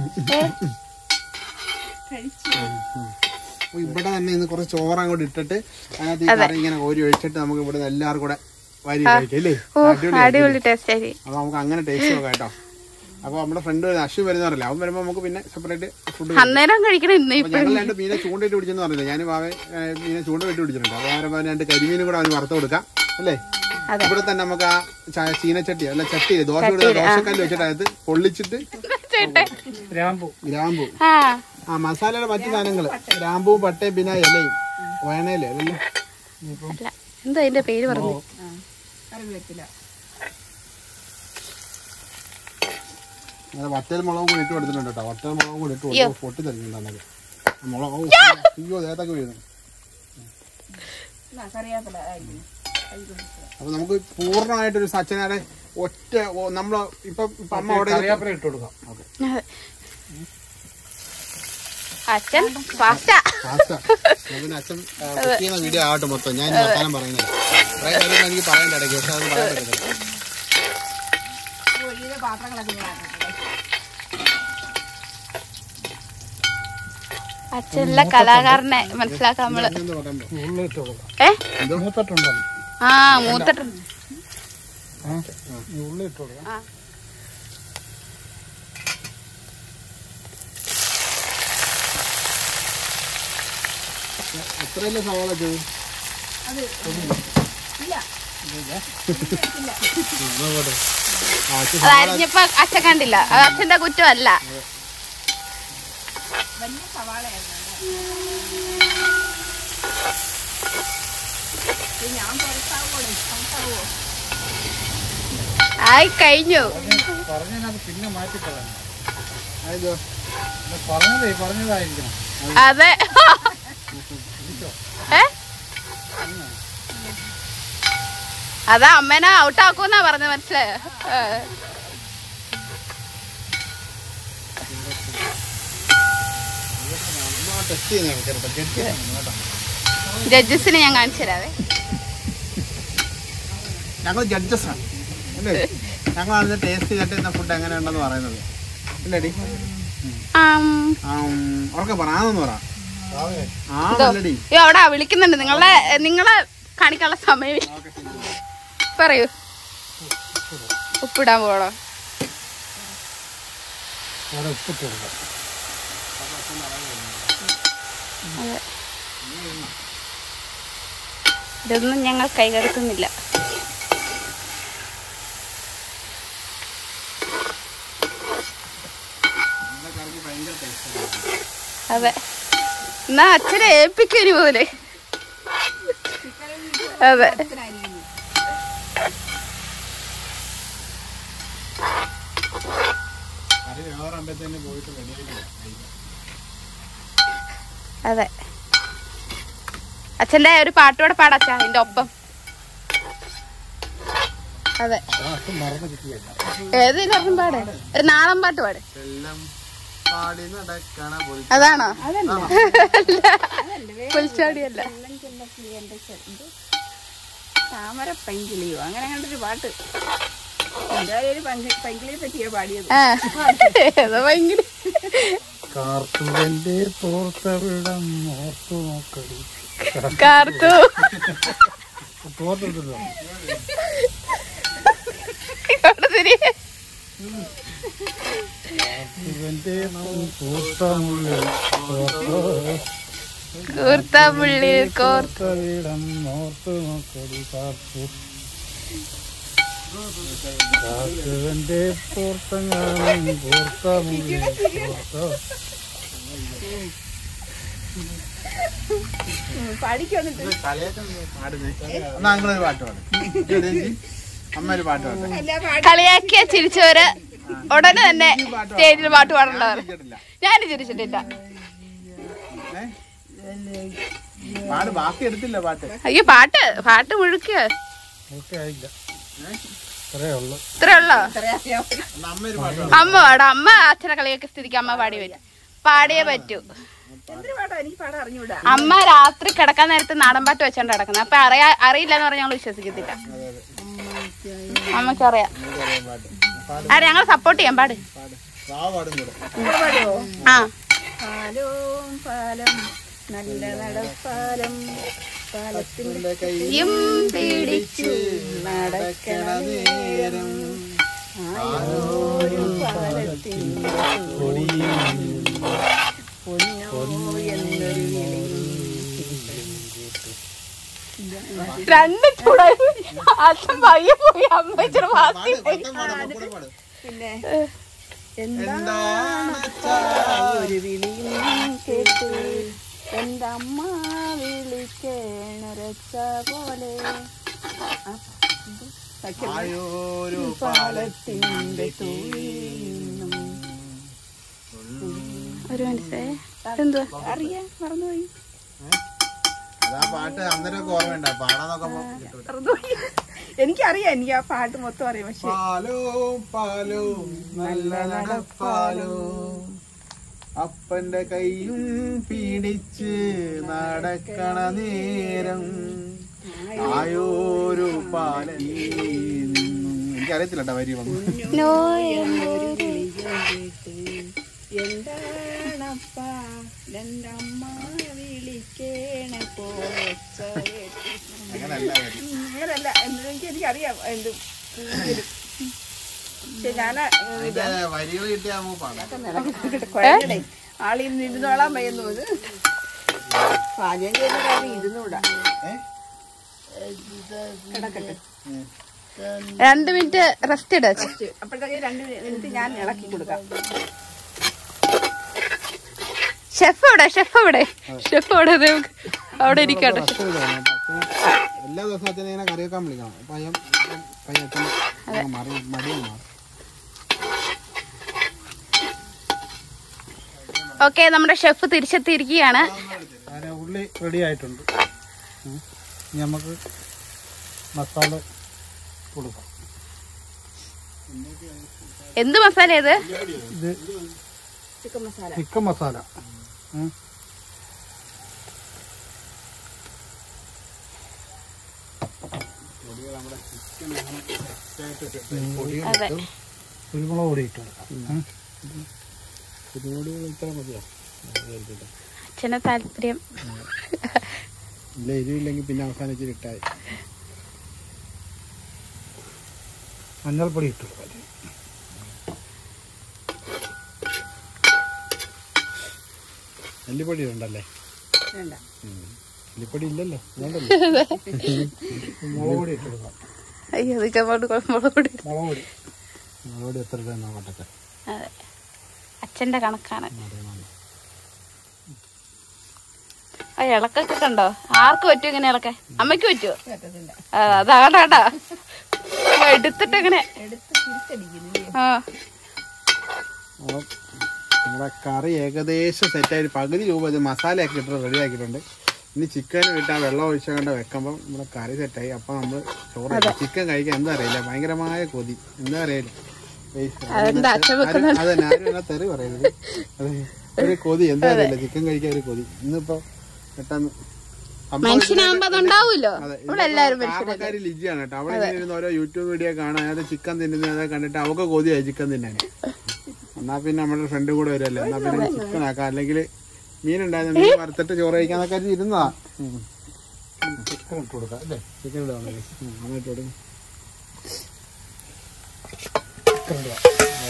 അപ്പൊ ഇവിടെ തന്നെ ഇന്ന് കുറച്ച് ചോറ് അങ്ങോട്ട് ഇട്ടിട്ട് അതിനകത്ത് ഈ കറി ഇങ്ങനെ കോരി ഒഴിച്ചിട്ട് നമുക്ക് ഇവിടെ എല്ലാവർക്കും കൂടെ വാരി കഴിക്കാം അല്ലേ ഓ അടിപൊളി അടിപൊളി ടേസ്റ്റ് ആയി അപ്പൊ നമുക്ക് അങ്ങനെ ടേസ്റ്റ് നോക്കാം കേട്ടോ അപ്പൊ നമ്മുടെ ഫ്രണ്ട് അശ്വ വരുന്നറിയില്ല അവൻ വരുമ്പോ നമുക്ക് പിന്നെ സെപ്പറേറ്റ് ഫുഡ് അന്നേരം കഴിക്കണം ഇന്ന് അപ്പൊ ഞങ്ങൾ രണ്ട് മീനെ ചൂണ്ടയിട്ട് പിടിച്ചെന്ന് പറഞ്ഞില്ല ഞാൻ വാവെ ഏ, മീനെ ചൂണ്ട വെട്ടി പിടിച്ചിട്ടുണ്ട് അപ്പൊ അവരെ രണ്ട് കരിമീനും കൂടെ അവന് വറുത്ത് കൊടുക്കാം അല്ലേ അതെ. ഇവിടെ തന്നെ നമുക്ക് ആ ച- ചീനച്ചട്ടി അല്ല ചട്ടി ദോശ ഇടുന്ന ദോശക്കല്ല് വെച്ചിട്ട് അതിനകത്ത് പൊള്ളിച്ചിട്ട് ഗ്രാമ്പു ഗ്രാമ്പു ആ ആ മസാലയുടെ മറ്റു സാധനങ്ങള് ഗ്രാമ്പുവും പട്ടയും പിന്നെ ഇലയും വേണയില്ലേ അതല്ലേ അല്ല എന്താ അതിന്റെ പേര് പറഞ്ഞു കറിവേപ്പില അങ്ങനെ വറ്റൽ മുളകും കൂടി ഇട്ട് കൊടുത്തിട്ടുണ്ട് കേട്ടോ വറ്റൽ മുളകും കൂടി ഇട്ട് കൊടുത്ത് പൊട്ടി തരുന്നുണ്ടെങ്കിൽ മുളക് ഔ, അയ്യോ ദേഹത്തൊക്കെ വീഴുന്നു കറിവേപ്പില ആയിരിക്കും അപ്പൊ നമുക്ക് പൂർണ്ണമായിട്ടൊരു സച്ചനാടെ ഒറ്റ ഓ- നമ്മള് ഇപ്പൊ ഇപ്പൊ അമ്മ അവിടെ കറിവേപ്പില ഇട്ട് കൊടുക്കാം അച്ഛൻ ഫാസ്റ്റാ ഫാസ്റ്റാ. ഞാൻ പിന്നെ അച്ഛൻ ആ, cook ചെയ്യുന്ന വീഡിയോ ആവട്ടെ മൊത്തം ഞാൻ ഇനി വർത്താനം പറയുന്നില്ല കുറെ കാര്യങ്ങൾ എനിക്ക് പറയണ്ട ഇടയ്ക്ക് പക്ഷെ അത് പറയാൻ പറ്റുന്നില്ല ഒഴിയുടെ പാത്രങ്ങളൊക്കെ നോക്കണം അച്ഛനുള്ള കലാകാരനെ മനസ്സിലാക്കാൻ നമ്മള് എന്താ പറയുമ്പോ ഉള്ളി ഇട്ട് കൊടുക്കാം ഏ മൂത്തിട്ടുണ്ടോ ആ മൂത്തിട്ടുണ്ട് ഈ ഉള്ളി ഇട്ട് കൊടുക്കാം ആ എത്രയല്ലേ സവാള ചെയ്തു അത് അരിഞ്ഞപ്പോ അച്ഛൻ കണ്ടില്ല അത് അച്ഛന്റെ കുറ്റമല്ല വലിയ സവാളയായിരുന്നു ഇത് ഞാൻ പുറത്താവോ പുറത്താവോ ആയി കഴിഞ്ഞു പറഞ്ഞതിനകത്ത് പിന്നെ മാറ്റിക്കളയാം അതെന്തോ പറഞ്ഞതേ പറഞ്ഞതായിരിക്കണം അതെ ഏ അതാ അമ്മേനെ ഔട്ടാക്കൂന്നാ പറഞ്ഞത് മനസ്സിലായോ ഏ. ടെസ്റ്റ് ചെയ്യുന്ന കേട്ടോ ജഡ്ജ് കേട്ടോ ജഡ്ജസിനെ ഞാൻ കാണിച്ചു തരാവേ ഞങ്ങൾ ജഡ്ജസ് ആണ് അല്ലേ ഞങ്ങളാണ് ടേസ്റ്റ് ചെയ്തിട്ട് ഫുഡ് എങ്ങനെയുണ്ടെന്ന് പറയുന്നത് അല്ലേടി ആം. ഉറക്കെ പറയാമെന്ന് പറ ആ ഇതോ. നല്ലടി അയ്യോ അവിടെ വിളിക്കുന്നുണ്ട് നിങ്ങളെ നിങ്ങളെ കാണിക്കാനുള്ള സമയം പറയൂ ഉപ്പിടാൻ പോകണോ അവിടെ ഉപ്പിട്ട് കൊടുക്കാം ഇതൊന്നും ഞങ്ങൾ കൈകടത്തുന്നില്ല അതെ എന്നാ അച്ഛനെ ഏൽപ്പിക്കരു പോലെ അതെ കറി വേറാകുമ്പോഴത്തേന് പോയിട്ട് റെഡിയായിട്ട് അതെ അച്ഛന്റെ ഒരു പാട്ടോടെ പാടച്ചാ അതിന്റെ ഒപ്പം അതെ ലാസ്റ്റ് മറന്ന് കിട്ടിയല്ല ഏതിലും പാട് ഒരു നാടൻ പാട്ട് പാട് എല്ലാം പാടി നടക്കണ പോയി അതാണോ പുൽച്ചാടിയല്ല താമര പൈങ്കിളിയോ അങ്ങനെ കണ്ടൊരു പാട്ട് എന്തായാലും ഒരു പങ്കി പൈങ്കിളിയെ പറ്റിയോ പാടിയത് ആ ഏതോ ഭയങ്കര കാർത്തുവന്റെ തോർത്തവിടം ഓർത്തു നോക്കടി കാർത്തു തോർത്തിട്ടല്ലോ ഇങ്ങോട്ട് തിരിയെ. കാർത്തുവന്റെ തോർത്തമുള്ളിൽ കൂർത്ത പുള്ളിൽ കോർത്ത തോർത്തവിടം ഓർത്തു നോക്കടി കാർത്തു കാർത്തുവന്റെ തോർത്തങ്ങാനും തോർത്തമുള്ളിൽ തോർത്ത പഠിക്കൊന്നിട്ട് പാടുന്നേ എന്നാ നിങ്ങളൊരു പാട്ട് പാടും അമ്മ ഒരു പാട്ട് പാട്ടെ എല്ലാ പാടി കളിയാക്കിയ ചിരിച്ചവര് ഉടനെ തന്നെ സ്റ്റേജിൽ പാട്ട് പാടേണ്ടവർ കേട്ടില്ല ഞാൻ ചിരിച്ചിട്ടില്ല ഏ? പാട് ബാക്കി എടുത്തില്ല പാട്ട് അയ്യോ പാട്ട് പാട്ട് മുഴുക്കുക ഓക്കെ ആയില്ല ഇത്രേ ഉള്ളു ഇത്രേ ഉള്ളോ എന്നാ അമ്മ ഒരു പാട്ട് പാടും അമ്മ പാടാം അമ്മ അച്ഛനെ കളിയാക്കിയ സ്ഥിതിക്ക് അമ്മ പാടി വരും പാടിയേ പറ്റൂ എന്തൊരു പാട്ടാ എനിക്ക് പാടാൻ അറിഞ്ഞൂടാ അമ്മ രാത്രി കിടക്കാൻ നേരത്ത് നാടൻ പാട്ട് വെച്ചോണ്ട് കിടക്കുന്നത് അപ്പൊ അറിയാ അറിയില്ല എന്ന് പറഞ്ഞാൽ ഞങ്ങൾ വിശ്വസിക്കത്തില്ല അമ്മയ്ക്ക് അറിയാം എനിക്കറിയാം പാട്ട് പാട് ആ ഞങ്ങൾ സപ്പോർട്ട് ചെയ്യാം പാട് പാട് ആ പാടും കൂടെ പാടുവോ ആ പാലവും പാലം നല്ല നടപ്പാലം പാലത്തിന്റെ എൻ്റെ കൈ യും പിടിച്ചു നടക്കണ നേരം ഒരു പാലത്തിന്റെ പൊന്നോ എന്നൊരു രണ്ട് ചൂടായി അച്ഛൻ പയ്യെ പോയി അമ്മ ഇച്ചിരി മാറ്റി പാട് മൊത്തം പാട് മൊത്തം കൂടെ പാട് പിന്നെ എന്താണ് ഒരു വിളിയും കേട്ട് എൻ്റെ അമ്മ വിളിക്കണരച്ച പോലെ ആ, ഇത് സഖ്യം. ആയോരു പാലത്തിന്റെ തൂണിന്നും ഒരു മനസ്സിലായേ എന്തുവാ അറിയാം മറന്നുപോയി അതാ പാട്ട് അന്നേരമൊക്കെ ഓർമ്മയുണ്ട പാടാന്നൊക്കെ കിട്ടൂല മറന്നുപോയി എനിക്കറിയാം എനിക്ക് ആ പാട്ട് മൊത്തം അറിയാം പക്ഷെ പാലോ പാലോ നല്ല നടപ്പാലോ അപ്പന്റെ കൈയും പിടിച്ച് നടക്കണ നേരം ആയോരു പാല എനിക്കറിയത്തില്ല കേട്ടോ വരി വന്നു നോ ഒരു വിളിയും കേട്ട് എന്താണപ്പാ എൻ്റെ അമ്മ വിളിക്കണ പോച്ച അങ്ങനല്ല വരി അങ്ങനല്ല എനിക്ക് എനിക്കറിയാം എന്ത് കൂടുതലും. പക്ഷെ ഞാൻ അതിന്റെ വരികൾ കിട്ടിയാ നമുക്ക് പാടാം കുഴങ്ങടേ ആളിൽ നിന്ന് ഇരുന്നോളാൻ വയ്യുന്നു അത് പാചകം ചെയ്യുന്ന കാര്യം ഇരുന്നൂടാ ഏ? കിടക്കട്ടെ രണ്ട് മിനിറ്റ് റെസ്റ്റ് ഇട അപ്പോഴത്തേക്ക് രണ്ട് മിനിറ്റ് ഞാൻ ഇളക്കി കൊടുക്കാം ഷെഫ് എവിടെ ഷെഫ് എവിടെ ഷെഫ് എവിടെ ദേ അവിടെ ഇരിക്കട്ടെ ഭക്ഷണം ഇതാണ് കേട്ടോ. അച്ഛന് എല്ലാ ദിവസവും അച്ഛനെ ഇങ്ങനെ കറി വെക്കാൻ വിളിക്കണം അപ്പൊ അയ്യം പയ്യ അച്ഛൻ മറി മടിയാണ് മാറും ഓക്കെ നമ്മുടെ ഷെഫ് തിരിച്ചെത്തിയിരിക്കുകയാണ് അങ്ങനെ ഉള്ളി റെഡി ആയിട്ടുണ്ട് ഉം. ഇനി നമുക്ക് മസാല കൊടുക്കാം എന്ത് മസാല ഇത് ഇത് ചിക്കൻ മസാല ചിക്കൻ മസാല ഉം. അതെ കുരുമുളക് പൊടി ഇട്ട് കൊടുക്കാം ഉം. കുരുമുളക് ഇത്ര മതിയോ അച്ഛന് താല്പര്യം ഇല്ല എരിവില്ലെങ്കിൽ പിന്നെ അവസാനിച്ച് ഇട്ടായി മഞ്ഞൾപ്പൊടി ഇട്ട് കൊടുക്കാം നെല്ലിപ്പൊടി ഉണ്ടല്ലേ വേണ്ട നെല്ലിപ്പൊടി ഇല്ലല്ലോ അതുകൊണ്ടല്ലേ മുളക് പൊടി ഇട്ട് കൊടുക്കാം അയ്യോ ഇതൊക്കെ അങ്ങോട്ട് കുഴപ്പമുള്ള കൂടി മുളക് പൊടി നമ്മളോട് എത്ര ഇടാൻ നോക്കട്ടെ അതെ അച്ഛന്റെ കണക്കാണ് ആ ഇളക്കൊക്കെ കണ്ടോ ആർക്ക് പറ്റും ഇങ്ങനെ ഇളക്കാൻ അമ്മയ്ക്ക് പറ്റുമോ പറ്റത്തില്ല അതാണ്ടാ എടുത്തിട്ട് ഇങ്ങനെ എടുത്ത് തിരിച്ചടിക്കുന്നില്ലേ ആ അപ്പം നമ്മുടെ കറി ഏകദേശം സെറ്റായിട്ട് പകുതി രൂപ ഇത് മസാലയൊക്കെ ഇട്ട് റെഡി ആക്കിയിട്ടുണ്ട് ഇനി ചിക്കൻ ഇട്ട് ആ വെള്ളം ഒഴിച്ച കണ്ട് വെക്കുമ്പോൾ നമ്മുടെ കറി സെറ്റായി അപ്പം നമ്മൾ ചോറ് ചിക്കൻ കഴിക്കാൻ എന്താ അറിയില്ല ഭയങ്കരമായ കൊതി എന്താ അറിയില്ല ഏയ്, അതെന്താ അച്ഛൻ ആരും- അതന്നെ ആരും എന്നാ തെറി പറയുന്നത് അതെ ഒരു കൊതി എന്താ അറിയില്ല ചിക്കൻ കഴിക്കാൻ ഒരു കൊതി ഇന്നിപ്പോ പെട്ടെന്ന് സംഭവം മനുഷ്യനാകുമ്പോ അതുണ്ടാവുമല്ലോ അതെ നമ്മളെല്ലാരും കാരണക്കാരി ലിജിയാണ് കേട്ടോ അവിടെ ഇങ്ങനെ ഇരുന്ന് ഓരോ യൂട്യൂബ് വീഡിയോ കാണാൻ അതായത് ചിക്കൻ തിന്നുന്നത് കണ്ടിട്ട് അവക്ക് കൊതിയായി ചിക്കൻ തിന്നാൻ എന്നാ പിന്നെ നമ്മുടെ ഫ്രണ്ട് കൂടെ വരുമല്ലോ എന്നാ പിന്നെ ചിക്കൻ ആക്കാം അല്ലെങ്കിൽ മീൻ ഉണ്ടായിരുന്നു മീൻ വറുത്തിട്ട് ചോറ് കഴിക്കാന്നൊക്കെ ആയിട്ട് ഇരുന്നതാ ചിക്കൻ ഇട്ട് കൊടുക്കാം അല്ലേ ചിക്കൻ ഇടാൻ നന്നായിട്ട് കൊടുക്കും ചിക്കൻ ഇടുക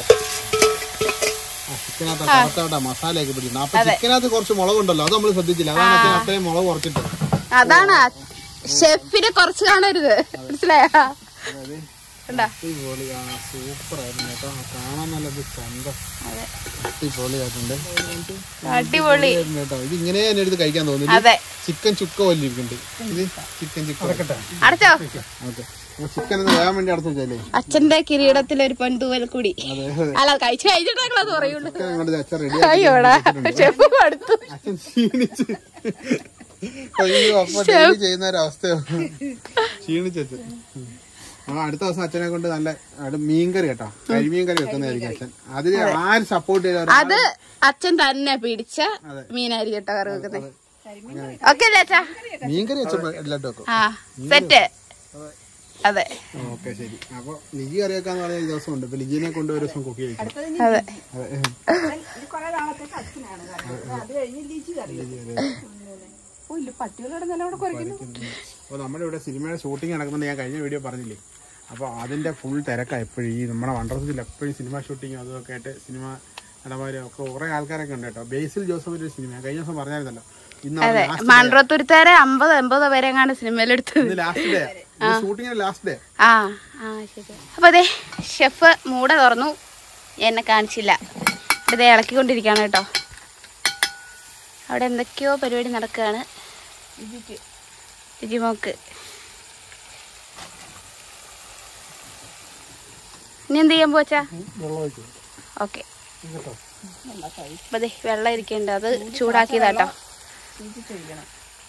ചിക്കനകത്ത് കറുത്തോട്ടാ മസാലയൊക്കെ പിടിച്ചിട്ടുണ്ട് അപ്പൊ ചിക്കനകത്ത് കുറച്ച് മുളകുണ്ടല്ലോ അത് നമ്മൾ ശ്രദ്ധിച്ചില്ല അതാണ് അച്ഛൻ അത്രയും മുളക് കുറച്ചിട്ടത് അതാണ് ഷെഫിനെ കുറച്ച് കാണരുത് മനസ്സിലായാ അതായത് കണ്ടാ അടിപൊളി ആ സൂപ്പർ ആയിരുന്നു കേട്ടോ കാണാൻ നല്ലത് സ്വന്തം അതെ അടിപൊളിയായിട്ടുണ്ട് അടിപൊളി ആയിരുന്നു കേട്ടോ ഇത് ഇങ്ങനെ തന്നെ എടുത്ത് കഴിക്കാൻ തോന്നില്ല അതെ ചിക്കൻ ചുക്ക പോലെ ഇരിക്കുന്നുണ്ട് ഇത് ചിക്കൻ ചുക്ക അടച്ചോ ഓക്കെ ചിക്കൻ ഒന്ന് വേകാൻ വേണ്ടി അടച്ചു വെച്ചല്ലേ അച്ഛന്റെ കിരീടത്തിൽ ഒരു പൊൻതൂവൽ കൂടി അതെ അതെ അല്ല കഴിച്ചു കഴിഞ്ഞിട്ട് ഞങ്ങളത് പറയുള്ളൂ ചിക്കൻ അങ്ങോട്ട് അച്ഛൻ റെഡി അയ്യോടാ ഷെഫ് അടുത്തു അച്ഛൻ ക്ഷീണിച്ച് അയ്യോ അപ്പൊ ഡെയിലി ചെയ്യുന്ന ഒരു അവസ്ഥയാണ് ക്ഷീണിച്ചു അപ്പൊ അടുത്ത ദിവസം അച്ഛനെ കൊണ്ട് നല്ല അവിടെ മീൻകറി കേട്ടോ കരിമീൻ കറി വെക്കുന്നതായിരിക്കും അച്ഛൻ അതിന് ആര് സപ്പോർട്ട് ചെയ്ത അത് അച്ഛൻ തന്നെ പിടിച്ച മീനായിരിക്കും കേട്ടോ കറി വെക്കുന്നത് ഓക്കെ അല്ലേ അച്ഛാ മീൻകറി അച്ഛൻ എല്ലായിട്ടും വെക്കും ആ സെറ്റ് അതെ ഓക്കെ ശരി അപ്പൊ ലിജി കറി വെക്കാന്ന് പറഞ്ഞ ദിവസം ഉണ്ട് ഇപ്പൊ ലിജിനെ കൊണ്ട് ഒരു ദിവസം കുക്ക് ചെയ്യിക്കും അതെ അതെ ഇത് കുറെ നാളത്തേക്ക് അച്ഛനാണ് കാരണം അത് കഴിഞ്ഞ് ലിജി കറി ഓ ഇല്ല പട്ടികളുടെ നില അവിടെ കുറയ്ക്കുന്നു അപ്പോൾ നമ്മുടെ ഇവിടെ സിനിമയുടെ ഷൂട്ടിംഗ് നടക്കുന്നുണ്ട് ഞാൻ കഴിഞ്ഞ വീഡിയോ പറഞ്ഞില്ലേ അപ്പോൾ അതിൻ്റെ ഫുൾ തിരക്കാണ് എപ്പോഴും ഈ നമ്മുടെ വണ്ടർസിൽ എപ്പോഴും സിനിമ ഷൂട്ടിങ് അതുമൊക്കെ ആയിട്ട് സിനിമ നടന്മാരും ഒക്കെ കുറേ ആൾക്കാരൊക്കെ ഉണ്ട് കേട്ടോ ബേസിൽ ജോസഫിൻ്റെ ഒരു സിനിമ കഴിഞ്ഞ ദിവസം പറഞ്ഞായിരുന്നല്ലോ ഇന്ന് അതെ ലാസ്റ്റ് മൺട്രോത്തുരുത്താരെ അമ്പത് എൺപത് പേരെങ്ങാണ്ട് സിനിമയിലെടുത്തത് ഇന്ന് ലാസ്റ്റ് ഡേ ഷൂട്ടിങ്ങിന്റെ ലാസ്റ്റ് ഡേ ആ ആ ശരി അപ്പൊ അതെ ഷെഫ് മൂട തുറന്നു എന്നെ കാണിച്ചില്ല ഇത് ഇളക്കിക്കൊണ്ടിരിക്കുകയാണ് കേട്ടോ അവിടെ എന്തൊക്കെയോ പരിപാടി നടക്കുകയാണ് രുചിമോക്ക് ഇനി എന്ത് ചെയ്യാൻ പോച്ചാ വെള്ളം ഒഴിക്കും ഓക്കെ കേട്ടോ അപ്പൊ ദേ വെള്ളം ഇരിക്കുന്നുണ്ട് അത് ചൂടാക്കിയതാട്ടോ ലിജി ചെയ്യണം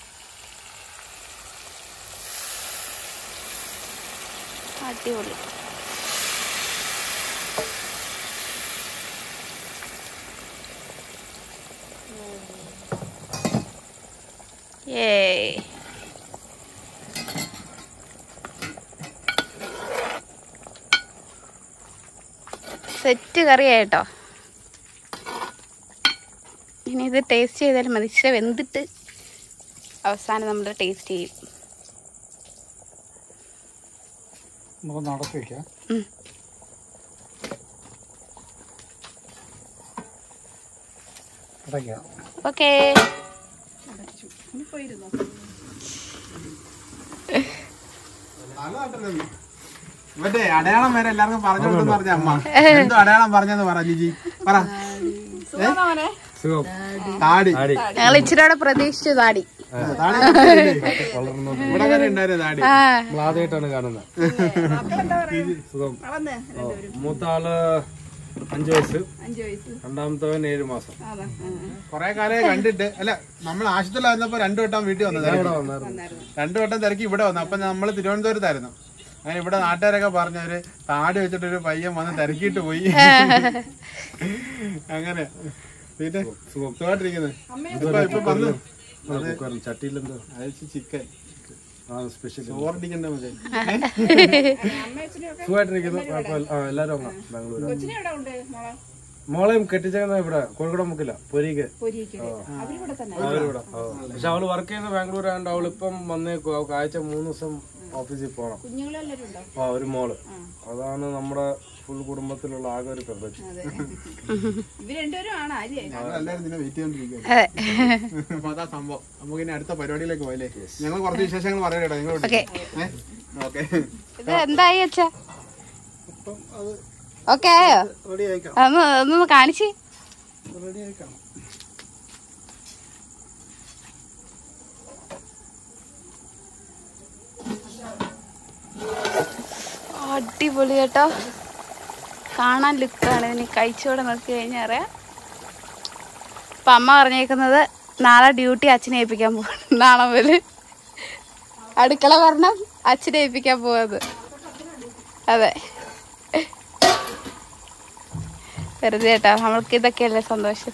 അടിപൊളി ഏയ് സെറ്റ് കറിയായിട്ടോ ഇനി ഇത് ടേസ്റ്റ് ചെയ്താലും മതി ഇച്ചിരി വെന്തിട്ട് അവസാനം നമ്മൾ ടേസ്റ്റ് ചെയ്യും നമുക്ക് നടത്തി വെക്കാം ഉം. അടയ്ക്കാം ഓക്കേ മറ്റേ അടയാളം വരെ എല്ലാവർക്കും പറഞ്ഞു കൊടുത്തെന്ന് പറഞ്ഞ അമ്മ എന്തോ അടയാളം പറഞ്ഞെന്ന് പറ ലിജി പറ താടി ഞങ്ങൾ ഇച്ചിരി കൂടെ പ്രതീക്ഷിച്ചു താടി താടി കണ്ടിട്ടില്ലേ? ഇവിടെ വരെ ഉണ്ടായിരുന്നു താടി ആ ആദ്യമായിട്ടാണ് കാണുന്നത് സുഖം വളർന്ന് ഓ, മൂത്ത ആള് അഞ്ചു വയസ്സ് അഞ്ചു വയസ്സ് രണ്ടാമത്തവൻ ഏഴ് മാസം അതാ കൊറേ കാലം കണ്ടിട്ട് അല്ല നമ്മൾ ആശുപത്രിയിലായിരുന്നപ്പോ രണ്ടു വട്ടം വീട്ടിൽ വന്നത് ഇവിടെ വന്നായിരുന്നു രണ്ടു വട്ടം തിരക്കി ഇവിടെ വന്നു അപ്പൊ നമ്മള് തിരുവനന്തപുരത്തായിരുന്നു അങ്ങനെ ഇവിടെ നാട്ടുകാരൊക്കെ പറഞ്ഞു അവര് താടി വെച്ചിട്ട് ഒരു പയ്യൻ വന്ന് തിരക്കിയിട്ട് പോയി അങ്ങനെ പിന്നെ സുഖമായിട്ടിരിക്കുന്നത് ഇപ്പൊ ഇപ്പൊ വന്നു ചട്ടിയിലെന്തോ അയച്ച് ചിക്കൻ ആ സ്പെഷ്യൽ ചോറടിക്കണ്ട മതി സുഖമായിട്ടിരിക്കുന്നു കുഴപ്പമില്ല ആ എല്ലാരും അങ്ങ് ബാംഗ്ലൂർ കൊച്ചിനെ എവിടെ ഉണ്ട് മോളെ മോളെയും കെട്ടിച്ചേക്കുന്ന ഇവിടെ കോഴിക്കോട് മുക്കില്ല പൊരിക്ക് പൊരിക്ക് അവരിവിടെ തന്നെ അവരിവിടെ ആ. പക്ഷെ അവള് വർക്ക് ചെയ്യുന്ന ബാംഗ്ലൂർ ആയതുകൊണ്ട് അവളിപ്പം വന്നേക്കും അവൾക്ക് ആഴ്ച മൂന്ന് ദിവസം ഓഫീസിൽ പോകണം കുഞ്ഞുങ്ങളെല്ലാരും ഉണ്ടോ ആ ഒരു മോള് അതാണ് നമ്മുടെ ഫുൾ കുടുംബത്തിലുള്ള ആകെ ഒരു പെർഫെക്ഷൻ അതെ ഇവര് രണ്ടുപേരും ആണ് അല്ലേ എല്ലാരും നിന്നെ വെയിറ്റ് ചെയ്തോണ്ടിരിക്കുക അതെ അപ്പൊ അതാ സംഭവം നമുക്ക് ഇനി അടുത്ത പരിപാടിയിലേക്ക് പോയല്ലേ ഞങ്ങൾ കുറച്ച് വിശേഷങ്ങൾ പറയാട്ടോ നിങ്ങൾ ഓക്കെ ഓക്കെ ഇത് എന്തായി അച്ഛാ ഓക്കെ ആയോ റെഡി ആയിക്കാം ഒന്ന് ഒന്ന് കാണിച്ച് റെഡി ആയിക്കാം അടിപൊളി കേട്ടോ കാണാൻ ലുക്കാണ് ഇനി കഴിച്ചുകൂടെ നോക്കി കഴിഞ്ഞാൽ അറിയാം അപ്പം അമ്മ പറഞ്ഞേക്കുന്നത് നാളെ ഡ്യൂട്ടി അച്ഛനെ ഏൽപ്പിക്കാൻ പോകണം നാളെ മുതൽ അടുക്കള വരണം അച്ഛനെ ഏൽപ്പിക്കാൻ പോവാത് അതെ വെറുതെ കേട്ടോ നമ്മൾക്ക് ഇതൊക്കെയല്ലേ സന്തോഷം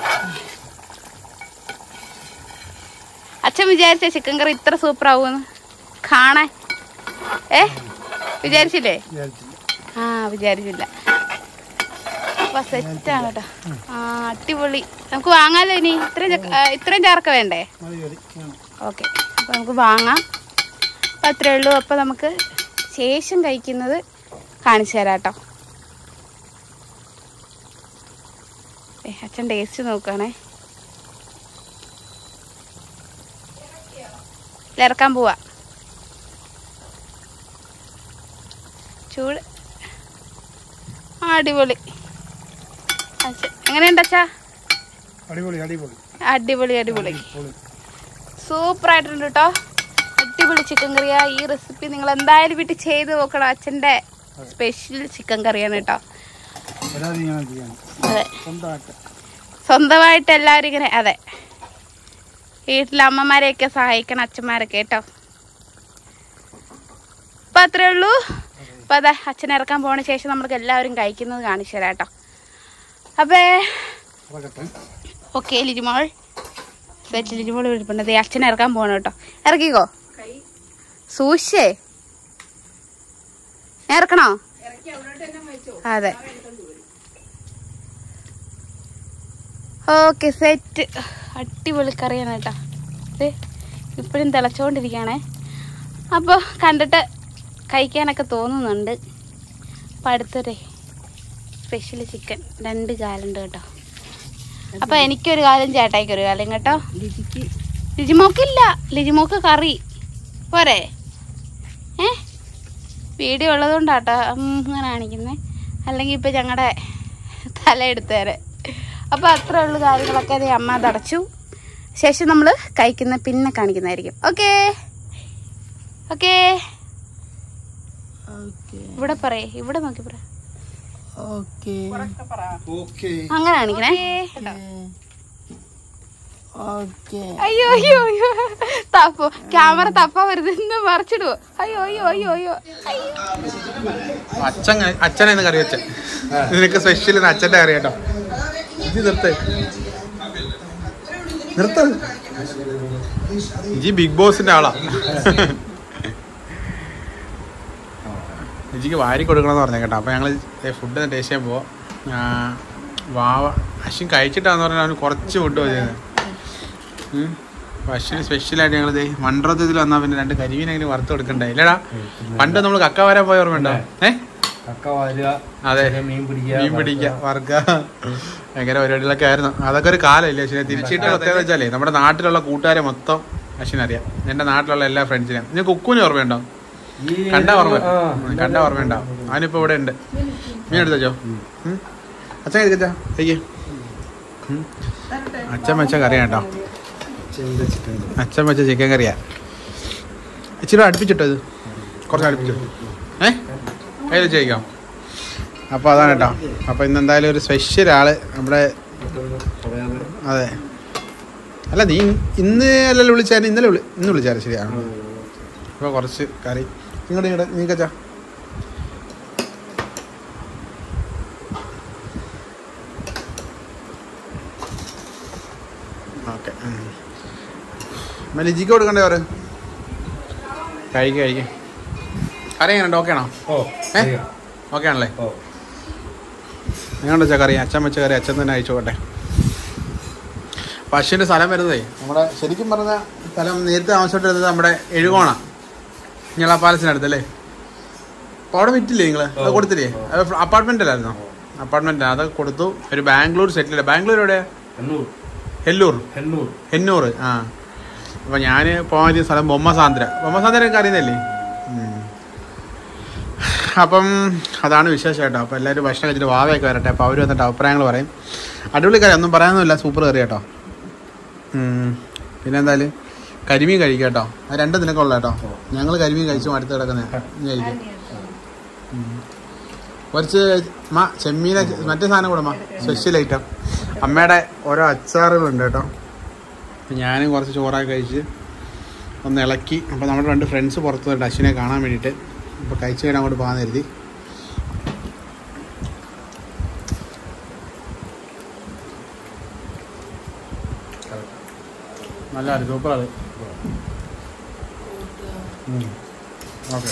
അച്ഛൻ വിചാരിച്ച ചിക്കൻ കറി ഇത്ര സൂപ്പർ ആവുമെന്ന് കാണാൻ ഏ വിചാരിച്ചില്ലേ വിചാരിച്ചില്ല ആ വിചാരിച്ചില്ല അപ്പൊ സെറ്റാണ് കേട്ടോ ആ അടിപൊളി നമുക്ക് വാങ്ങാലോ ഇനി ഇത്രയും ചക്ക- ആ, ഇത്രയും ചാർക്ക വേണ്ടേ മതി മതി വേണം ഓക്കെ അപ്പൊ നമുക്ക് വാങ്ങാം അപ്പൊ അത്രേ ഉള്ളൂ അപ്പൊ നമുക്ക് ശേഷം കഴിക്കുന്നത് കാണിച്ചു തരാം കേട്ടോ ഏ, അച്ഛൻ ടേസ്റ്റ് നോക്കുകയാണേ ഇറക്കാൻ പോവാ ചൂട് ആ, അടിപൊളി അച്ഛ എങ്ങനെയുണ്ട് അച്ഛാ അടിപൊളി അടിപൊളി അടിപൊളി അടിപൊളി പൊളി സൂപ്പർ ആയിട്ടുണ്ട് കേട്ടോ അടിപൊളി ചിക്കൻ കറിയാ ഈ റെസിപ്പി നിങ്ങൾ എന്തായാലും വീട്ടിൽ ചെയ്ത് നോക്കണം അച്ഛൻ്റെ സ്പെഷ്യൽ ചിക്കൻ കറിയാണ് കേട്ടോ വരാതെ ഇങ്ങനെ ചെയ്യണം അതെ സ്വന്തമായിട്ട് സ്വന്തമായിട്ട് എല്ലാവരും ഇങ്ങനെ അതെ വീട്ടിലെ അമ്മമാരെയൊക്കെ സഹായിക്കണം അച്ഛന്മാരൊക്കെ കേട്ടോ അപ്പൊ അത്രേ ഉള്ളൂ അപ്പോൾ അതാ അച്ഛൻ ഇറക്കാൻ പോണ ശേഷം നമ്മൾക്ക് എല്ലാവരും കഴിക്കുന്നത് കാണിച്ചു തരാം കേട്ടോ അപ്പേ ഓക്കെ ലിജിമോൾ സെറ്റ് ലിജിമോൾ വിളിപ്പുണ്ട് ദേ അച്ഛൻ ഇറക്കാൻ പോകണം കേട്ടോ ഇറക്കിക്കോ സൂക്ഷിച്ചേ ഞാൻ ഇറക്കണോ അതെ ഓക്കെ സെറ്റ് അടിപൊളി കറിയാണ് കേട്ടോ ഇത് ഇപ്പോഴും തിളച്ചോണ്ടിരിക്കുകയാണേ അപ്പോൾ കണ്ടിട്ട് കഴിക്കാനൊക്കെ തോന്നുന്നുണ്ട് അപ്പം അടുത്തൊരു സ്പെഷ്യൽ ചിക്കൻ രണ്ട് കാലുണ്ട് കേട്ടോ അപ്പോൾ എനിക്കൊരു കാലം ചേട്ടായിക്ക് ഒരു കാലം കേട്ടോ ലിജിക്ക് ലിജിമോക്കില്ല ലിജിമോക്ക് കറി പോരെ ഏ വീഡിയോ ഉള്ളതുകൊണ്ടാട്ടോ അങ്ങനെ കാണിക്കുന്നത് അല്ലെങ്കിൽ ഇപ്പം ഞങ്ങളുടെ തല എടുത്തേരെ അപ്പോൾ അത്രേ ഉള്ളു കാര്യങ്ങളൊക്കെ അതേ അമ്മ തടച്ചു ശേഷം നമ്മൾ കഴിക്കുന്ന പിന്നെ കാണിക്കുന്നതായിരിക്കും ഓക്കേ ഓക്കേ ഇവിടെ പറയേ ഇവിടെ നോക്കി പറ ഓക്കെ ഓക്കെ അങ്ങനെ കാണിക്കണേ ഓക്കെ അയ്യോ അയ്യോ അയ്യോ തപ്പോ ക്യാമറ തപ്പാ വരുന്നത് മറിച്ചിടുവോ അയ്യോ അയ്യോ അയ്യോ അയ്യോ അയ്യോ അച്ഛൻ അച്ഛനായിരുന്നു കറി വെച്ച നിനക്ക് സ്പെഷ്യൽ അച്ഛൻ്റെ കറി കേട്ടോ ഇജി നിർത്ത് നിർത്ത ഇജി ബിഗ് ബോസിന്റെ ആളാ ഇജിക്ക് വാരി കൊടുക്കണമെന്ന് പറഞ്ഞേ കേട്ടോ അപ്പോൾ ഞങ്ങൾ ഫുഡ് ടേസ്റ്റ് ചെയ്യാൻ പോവാം വാവ അശ്വിൻ കഴിച്ചിട്ടാന്ന് പറഞ്ഞാൽ അവന് കുറച്ച് ഫുഡ് മതിയത് അശ്വിന് സ്പെഷ്യലായിട്ട് ഞങ്ങൾ മൺറത്തിൽ വന്നാൽ പിന്നെ രണ്ട് കരിമീൻ അങ്ങനെ വറുത്ത് കൊടുക്കണ്ടേ ഇല്ലടാ പണ്ട് നമ്മൾ കക്ക വരാൻ പോയ ഓർമ്മയുണ്ടോ ഏഹ് കക്ക വാരുക അതെ ചെറിയ മീൻ പിടിക്കുക മീൻ പിടിക്കുക വറുക്ക ഭയങ്കര പരിപാടികളൊക്കെ ആയിരുന്നു അതൊക്കെ ഒരു കാലമില്ല പക്ഷേ തിരിച്ചിട്ട് പ്രത്യേകത വെച്ചാലേ നമ്മുടെ നാട്ടിലുള്ള കൂട്ടുകാരെ മൊത്തം അശ്വിനറിയാം എൻ്റെ നാട്ടിലുള്ള എല്ലാ ഫ്രണ്ട്സിനെയും ഞാൻ കുക്കുവിനെ ഓർമ്മയുണ്ടോ ഈ കണ്ട ഓർമ്മ ആ. കണ്ട ഓർമ്മയുണ്ടാവും അവനിപ്പോ ഇവിടെ ഉണ്ട് മീൻ എടുത്തോ അച്ഛൻ കഴിക്കച്ചാ കഴിക്കേ അച്ഛൻ വെച്ച കറിയാ കേട്ടോ ചെന്ത ചിക്കൻ അച്ഛൻ വെച്ച ചിക്കൻ കറിയാ ഇച്ചിരി അടുപ്പിച്ചിട്ടോ ഇത് കുറച്ച് അടുപ്പിച്ചു ഏ കയ്യിൽ വെച്ച് കഴിക്കാം അപ്പോൾ അതാണ് കേട്ടോ അപ്പോൾ ഇന്ന് എന്തായാലും ഒരു സ്പെഷ്യൽ ആള് നമ്മുടെ പറയാതെ അതെ അല്ല നീ ഇന്ന് അല്ലല്ലോ വിളിച്ചാൽ ഇന്നലെ വിളി ഇന്ന് വിളിച്ചാൽ ശരിയാണ് അപ്പോൾ കുറച്ച് കറി ഇങ്ങോട്ട് ഇങ്ങോട്ട് നീ കച്ചാ ഓക്കെ ലിജിക്ക് കൊടുക്കണ്ടേ അവര് കഴിക്കുക കഴിക്കുക കറി എങ്ങനെയുണ്ട് ഓക്കെ ആണോ ഓ ഏ? ചെയ്യാം. ഓക്കെ ആണല്ലേ ഓ എങ്ങനെയുണ്ട് വെച്ചാൽ കറി അച്ഛൻ വെച്ച കറി അച്ഛൻ തന്നെ അയച്ചോട്ടെ പശുവിൻ്റെ സ്ഥലം വരുന്നതേ നമ്മുടെ ശരിക്കും പറഞ്ഞ സ്ഥലം നേരത്തെ ആവശ്യപ്പെട്ടിരുന്നത് നമ്മുടെ എഴുകോണ ഞങ്ങളാ പാലസിനടുത്ത് അല്ലേ അപ്പോൾ അവിടെ വിറ്റില്ലേ നിങ്ങൾ അത് കൊടുത്തില്ലേ അത് അപ്പാർട്ട്മെന്റ് അല്ലായിരുന്നോ അപ്പാർട്ട്മെന്റ് അത് കൊടുത്തു ഒരു ബാംഗ്ലൂർ സെറ്റിൽ ബാംഗ്ലൂർ എവിടെ ഹെന്നൂർ ഹെല്ലൂർ ഹെന്നൂർ എണ്ണൂർ ആ അപ്പോൾ ഞാൻ പോകാൻ പറ്റിയ സ്ഥലം ബൊമ്മസാന്ദ്ര ബൊമ്മസാന്ദ്ര ഒക്കെ അറിയുന്നല്ലേ ഉം. അപ്പം അതാണ് വിശേഷം കേട്ടോ അപ്പോൾ എല്ലാവരും ഭക്ഷണം കഴിച്ചിട്ട് വാവയൊക്കെ വരട്ടെ അപ്പോൾ അവർ വന്നിട്ട് അഭിപ്രായങ്ങൾ പറയും അടിപൊളി കറി ഒന്നും പറയാനൊന്നുമില്ല സൂപ്പർ കറി കേട്ടോ ഉം. പിന്നെ എന്തായാലും കരിമീൻ കഴിക്കാം കേട്ടോ അത് രണ്ടും നിനക്കുള്ള കേട്ടോ ഞങ്ങൾ കരിമീൻ കഴിച്ചു അടുത്ത് കിടക്കുന്നത് നീ കഴിക്കും ഉം. കുറച്ച് മാ ചെമ്മീനെ മറ്റേ സാധനം കൂടെ മാ സ്പെഷ്യൽ ഐറ്റം അമ്മയുടെ ഓരോ അച്ചാറുകളുണ്ട് കേട്ടോ അപ്പം ഞാനും കുറച്ച് ചോറൊക്കെ കഴിച്ച് ഒന്ന് ഇളക്കി അപ്പോൾ നമ്മുടെ രണ്ട് ഫ്രണ്ട്സ് പുറത്ത് പോയിട്ട് അശ്വിനെ കാണാൻ വേണ്ടിയിട്ട് അപ്പോൾ കഴിച്ച് കഴിഞ്ഞാൽ അങ്ങോട്ട് പോകാൻ കരുതി നല്ല കറി സൂപ്പർ അത് ഓക്കെ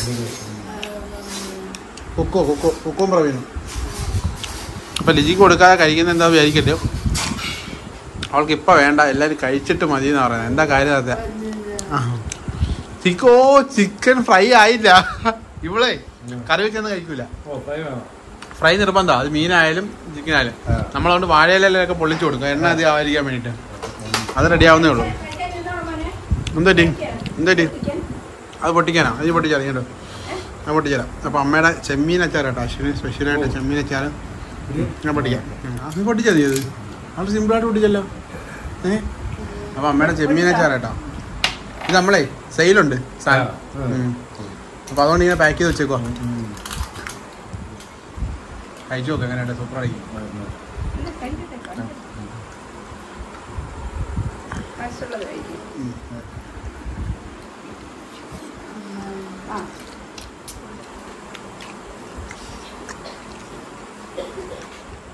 കുക്കോ കുക്കോ കുക്കോം പ്രവീണും അപ്പം ലിജിക്ക് കൊടുക്കാതെ കഴിക്കുന്ന എന്താ വിചാരിക്കട്ടെ അവൾക്ക് ഇപ്പം വേണ്ട എല്ലാവരും കഴിച്ചിട്ട് മതി എന്ന് പറയുന്നത് എന്താ കാര്യം അതെ ചിക്കോ ചിക്കൻ ഫ്രൈ ആയില്ല ഇവളെ കറി വെച്ചൊന്നും കഴിക്കൂല ഓ ഫ്രൈ വേണം ഫ്രൈ നിർബന്ധം അത് മീനായാലും ചിക്കൻ ആയാലും ആ. നമ്മളതുകൊണ്ട് വാഴയിലൊക്കെ പൊള്ളിച്ചു കൊടുക്കും എണ്ണ അധികം ആവാതിരിക്കാൻ വേണ്ടിയിട്ട് അത് റെഡി ആവുന്നേ ഉള്ളൂ എന്തോറ്റി എന്തോറ്റി അത് പൊട്ടിക്കാനാ അത് പൊട്ടിച്ചാൽ കേട്ടോ അത് പൊട്ടിച്ചരാം അപ്പോൾ അമ്മയുടെ ചെമ്മീൻ അച്ചാർ കേട്ടോ അശ്വിന് സ്പെഷ്യലായിട്ട് ചെമ്മീൻ അച്ചാർ ഞാൻ പൊട്ടിക്കാം ഉം. അത് പൊട്ടിച്ചാൽ മതി അത് അത് സിമ്പിളായിട്ട് പൊട്ടിച്ചല്ലോ ഏ അപ്പോൾ അമ്മയുടെ ചെമ്മീൻ അച്ചാർ കേട്ടോ ഇത് നമ്മളെ സെയിലുണ്ട് സാധനം ആ, ആ. ഉം. അപ്പോൾ അതുകൊണ്ട് ഇങ്ങനെ പാക്ക് ചെയ്ത് വെച്ചേക്കോ കഴിച്ചു നോക്കാം എങ്ങനെയുണ്ട് സൂപ്പർ ആയിരിക്കും മനസ്സുള്ളത് കഴിക്കും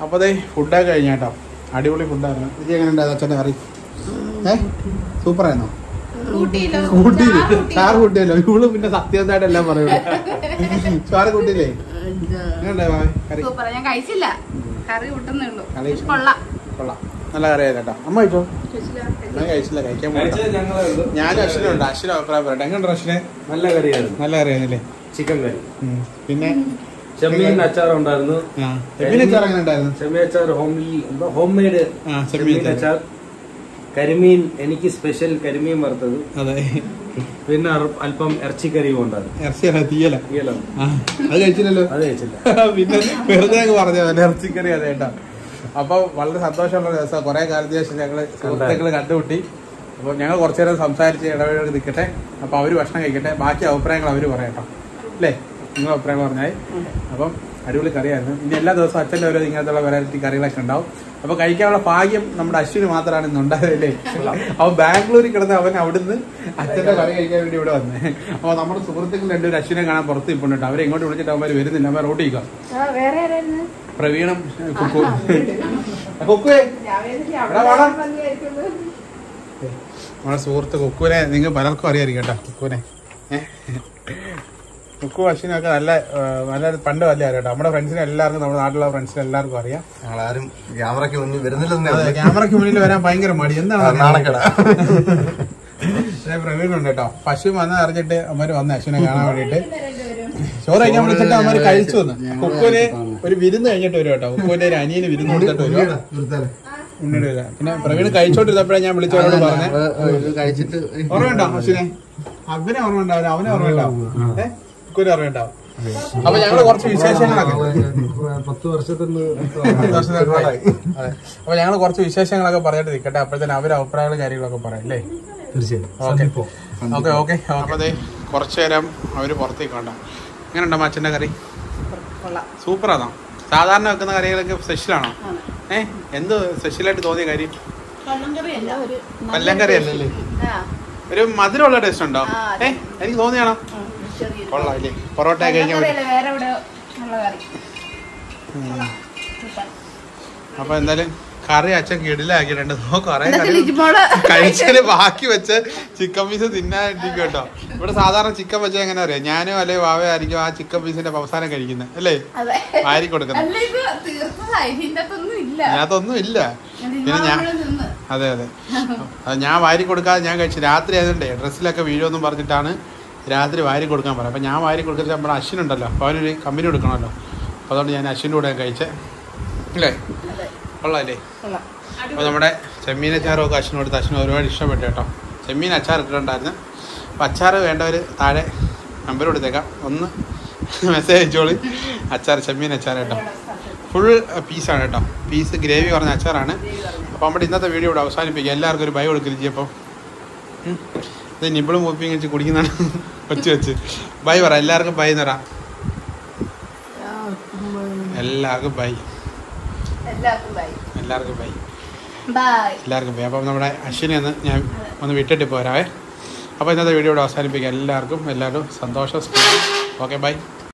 അപ്പോൾ അതേ ഫുഡൊക്കെ കഴിഞ്ഞ കേട്ടോ അടിപൊളി ഫുഡായിരുന്നു ഇത് എങ്ങനെ ഉണ്ടായിരുന്നു അച്ഛൻ്റെ കറി ഏ സൂപ്പറായിരുന്നോ കൂട്ടിയില്ലോ കൂട്ടി ചാറ് കൂട്ടിയല്ലോ ഇവള് പിന്നെ സത്യമായിട്ട് എല്ലാം പറയുള്ളൂ ചാറ് കൂട്ടിയില്ലേ എങ്ങനെയുണ്ടായി കറി സൂപ്പർ ഞാൻ കഴിച്ചില്ല കറി കൂട്ടുന്നേ ഉള്ളൂ കറി കൊള്ളാം കൊള്ളാം നല്ല കറിയായിരുന്നു കേട്ടോ അമ്മ കഴിച്ചോ ഞാൻ കഴിച്ചില്ല കഴിക്കാൻ പോകണ്ട കഴിച്ചത് ഞങ്ങളെ ഉള്ളൂ. ഞാനും അശ്വിനുണ്ട് അശ്വിനും അഭിപ്രായം പറയട്ടെ എങ്ങനെയുണ്ട് അശ്വിനെ നല്ല കറിയായിരുന്നു നല്ല കറിയായിരുന്നില്ലേ ചിക്കൻ കറി ഉം. പിന്നെ ചെമ്മീൻ അച്ചാർ ഉണ്ടായിരുന്നു ആ ചെമ്മീൻ അച്ചാർ എങ്ങനെ ഉണ്ടായിരുന്നു ചെമ്മീൻ അച്ചാർ ഹോം ഹോം മെയ്ഡ് ആ ചെമ്മീൻ ചെമ്മീൻ അച്ചാർ അച്ചാർ കരിമീൻ എനിക്ക് സ്പെഷ്യൽ കരിമീൻ വറുത്തത് അതെ പിന്നെ അർ- അല്പം ഇറച്ചിക്കറിയും ഉണ്ടായിരുന്നു ഇറച്ചിയല്ല തീയല ഈയലോ ആ അത് കഴിച്ചില്ലല്ലോ അത് കഴിച്ചില്ല പിന്നെ വെറുതെ അങ്ങ് പറഞ്ഞു പോലെ ഇറച്ചിക്കറി അതെ കേട്ടോ അപ്പൊ വളരെ സന്തോഷമുള്ള ദിവസം കുറെ കാലത്തിന് ശേഷം ഞങ്ങള് സുഹൃത്തുക്കള് കണ്ടുമുട്ടി അപ്പൊ ഞങ്ങൾ കുറച്ചു നേരം സംസാരിച്ച് ഇടവേളകൾ നിൽക്കട്ടെ അപ്പൊ അവര് ഭക്ഷണം കഴിക്കട്ടെ ബാക്കി അഭിപ്രായങ്ങൾ അവര് പറയട്ടോ അല്ലേ നിങ്ങൾ അഭിപ്രായം പറഞ്ഞാൽ അപ്പം അടിപൊളി കറിയായിരുന്നു ഇനി എല്ലാ ദിവസവും അച്ഛൻ്റെ ഓരോ ഇങ്ങനത്തുള്ള വെറൈറ്റി കറികളൊക്കെ ഉണ്ടാവും അപ്പൊ കഴിക്കാനുള്ള ഭാഗ്യം നമ്മുടെ അശ്വിന് മാത്രമാണ് ഇന്ന് ഉണ്ടായതല്ലേ അവൻ ബാംഗ്ലൂരിൽ കിടന്ന് അവൻ അവിടുന്ന് അച്ഛന്റെ കറി കഴിക്കാൻ വേണ്ടി ഇവിടെ വന്നേ അപ്പൊ നമ്മുടെ സുഹൃത്തുക്കൾ രണ്ടുപേരും അശ്വിനെ കാണാൻ പുറത്ത് ഇപ്പോണ്ട് കേട്ടോ അവരെ ഇങ്ങോട്ട് വിളിച്ചിട്ട് അവന്മാർ വരുന്നില്ല അവൻ റോട്ടിൽ നിൽക്കാം വേറെ ആരായിരുന്നു പ്രവീണം കുക്കു കുക്കുവേ എടാ വാടാ. നമ്മുടെ സുഹൃത്ത് കുക്കുവിനെ നിങ്ങൾ പലർക്കും അറിയായിരിക്കും കേട്ടോ കുക്കുവിനെ ഏഹ് കുക്കു അശ്വിനൊക്കെ നല്ല ആ, നല്ല പണ്ട് വലിയ അറിയാം കേട്ടോ നമ്മുടെ ഫ്രണ്ട്സിനെ എല്ലാവർക്കും നമ്മുടെ നാട്ടിലുള്ള ഫ്രണ്ട്സിനെ എല്ലാവർക്കും അറിയാം ഞങ്ങളാരും ക്യാമറയ്ക്ക് മുന്നിൽ വരുന്നില്ലെന്നേ അതെ ഉള്ളൂ. ക്യാമറയ്ക്ക് മുന്നിൽ വരാൻ ഭയങ്കര മടി എന്താണ് ആ, നാണക്കേട. പ്രവീണുണ്ട് കേട്ടോ പശു വന്ന് അറിഞ്ഞിട്ട് അമ്മര് വന്ന അശ്വിനെ കാണാൻ വേണ്ടിട്ട് ചോറ് കഴിക്കാൻ വിളിച്ചിട്ട് അമ്മര് കഴിച്ചു വന്ന് കുക്കുവിന് ഒരു വിരുന്ന് കഴിഞ്ഞിട്ട് വരും കേട്ടോ കുക്കുവിന്റെ ഒരു അനിയന് വിരുന്ന് കൊടുത്തിട്ട് വരും ഉണ്ണിയുടെ നിർത്താലേ. ഉണ്ണിയുടെ വരാം. പിന്നെ പ്രവീണ് കഴിച്ചോണ്ടിരുന്നപ്പോഴേ ഞാൻ വിളിച്ചവരോട് പറഞ്ഞേ ഞങ്ങള് ഇത് കഴിച്ചിട്ട് ഓർമ്മയുണ്ടോ അശ്വിനെ അവനെ ഓർമ്മ ഉണ്ടാവില്ല അവനെ ഓർമ്മ ഉണ്ടാവും ഏഹ് കുക്കുവിന് ഓർമ്മ ഉണ്ടാവും അപ്പൊ ഞങ്ങള് കുറച്ച് വിശേഷങ്ങളൊക്കെ പത്ത് വർഷത്തിന് അതെ അപ്പൊ ഞങ്ങൾ കുറച്ച് വിശേഷങ്ങളൊക്കെ പറഞ്ഞിട്ട് നിൽക്കട്ടെ അപ്പോഴത്തേന് അവരുടെ അഭിപ്രായങ്ങളും കാര്യങ്ങളൊക്കെ പറയാം അല്ലേ തീർച്ചയായും ഓക്കെ ഓക്കെ ഓക്കെ അപ്പൊ അതെ കുറച്ചു നേരം അവര് പുറത്തേക്ക് കണ്ട എങ്ങനെയുണ്ടോ അച്ഛൻ്റെ കറി സൂപ്പറാണോ സാധാരണ വെക്കുന്ന കറികളൊക്കെ സ്പെഷ്യലാണോ ഏ എന്ത് സ്പെഷ്യലായിട്ട് തോന്നിയ കാര്യം കള്ളംകറിയല്ല ഒരു കൊല്ലം കറി അല്ലല്ലേ ആ ഒരു മധുരമുള്ള ടേസ്റ്റ് ഉണ്ടോ ആ, ഏ എനിക്ക് തോന്നിയാണോ ഉം, ചെറിയൊരു കൊള്ളാം ഇല്ലേ പൊറോട്ട കഴിഞ്ഞ കറിയല്ല വേറെ ഇവിടെ ഉള്ള കറി അപ്പൊ എന്തായാലും കറി അച്ഛൻ കിടിലാക്കിയിട്ടുണ്ട് കുറെ എന്നിട്ട് കറി ലിജിമോള് കഴിച്ചതിന് ബാക്കി വെച്ച് ചിക്കൻ പീസ് തിന്നാണ്ടിരിക്കും കേട്ടോ ഇവിടെ സാധാരണ ചിക്കൻ വെച്ചാൽ എങ്ങനെ അറിയാം ഞാനും അല്ലെ വാവ ആയിരിക്കും ആ ചിക്കൻ പീസിന്റെ അവസാനം കഴിക്കുന്നത് അല്ലേ അതെ വാരി കൊടുക്കുന്നത് അല്ല ഇത് തീർച്ചയായും ഇതിന്റെ അകത്തൊന്നും ഇല്ല അതിനകത്തൊന്നും ഇല്ല പിന്നെ ഞാൻ ലിജിമോള് നിന്ന് അതെ അതെ അത് ഞാൻ വാരി കൊടുക്കാതെ ഞാൻ കഴിച്ചു രാത്രി ആയതുകൊണ്ടേ ഡ്രസ്സിലൊക്കെ വീഴുമെന്നും പറഞ്ഞിട്ടാണ് രാത്രി വാരി കൊടുക്കാൻ പറയാം അപ്പം ഞാൻ വാരി കൊടുക്കുന്നത് നമ്മുടെ അശ്വിനുണ്ടല്ലോ അപ്പോൾ അവനൊരു കമ്പനി കൊടുക്കണമല്ലോ അപ്പോൾ അതുകൊണ്ട് ഞാൻ അശ്വിൻ്റെ കൂടെ കഴിച്ചേ അല്ലേ കൊള്ളാമല്ലേ കൊള്ളാം അപ്പോൾ നമ്മുടെ ചെമ്മീൻ അച്ചാറൊക്കെ അശ്വിന് കൊടുത്ത് അശ്വിന് ഒരുപാട് ഇഷ്ടപ്പെട്ടു കേട്ടോ ചെമ്മീൻ അച്ചാർ ഇട്ടിട്ടുണ്ടായിരുന്നു അപ്പോൾ അച്ചാർ വേണ്ടവർ താഴെ നമ്പർ കൊടുത്തേക്കാം ഒന്ന് മെസ്സേജ് അയച്ചോളി അച്ചാർ ചെമ്മീൻ അച്ചാർ കേട്ടോ ഫുൾ പീസാണ് കേട്ടോ പീസ് ഗ്രേവി പറഞ്ഞ അച്ചാറാണ് അപ്പോൾ നമ്മുടെ ഇന്നത്തെ വീഡിയോ ഇവിടെ അവസാനിപ്പിക്കുക എല്ലാവർക്കും ഒരു ബൈ കൊടുക്കരുത് അപ്പോൾ ഇത് നിബിളും മൂപ്പിയും വെച്ച് കുടിക്കുന്നതാണ് വെച്ച് വെച്ച് ബൈ പറ എല്ലാവർക്കും ബൈ എന്ന് പറ എല്ലാവർക്കും ബൈ എല്ലാവർക്കും ബൈ എല്ലാവർക്കും ബൈ ബൈ എല്ലാവർക്കും പോയി അപ്പം നമ്മുടെ അശ്വിനെ ഒന്ന് ഞാൻ ഒന്ന് വിട്ടിട്ട് പോരാവേ അപ്പോൾ ഇന്നത്തെ വീഡിയോ ഇവിടെ അവസാനിപ്പിക്കാം എല്ലാവർക്കും എല്ലാവരും സന്തോഷം ഓക്കെ ബൈ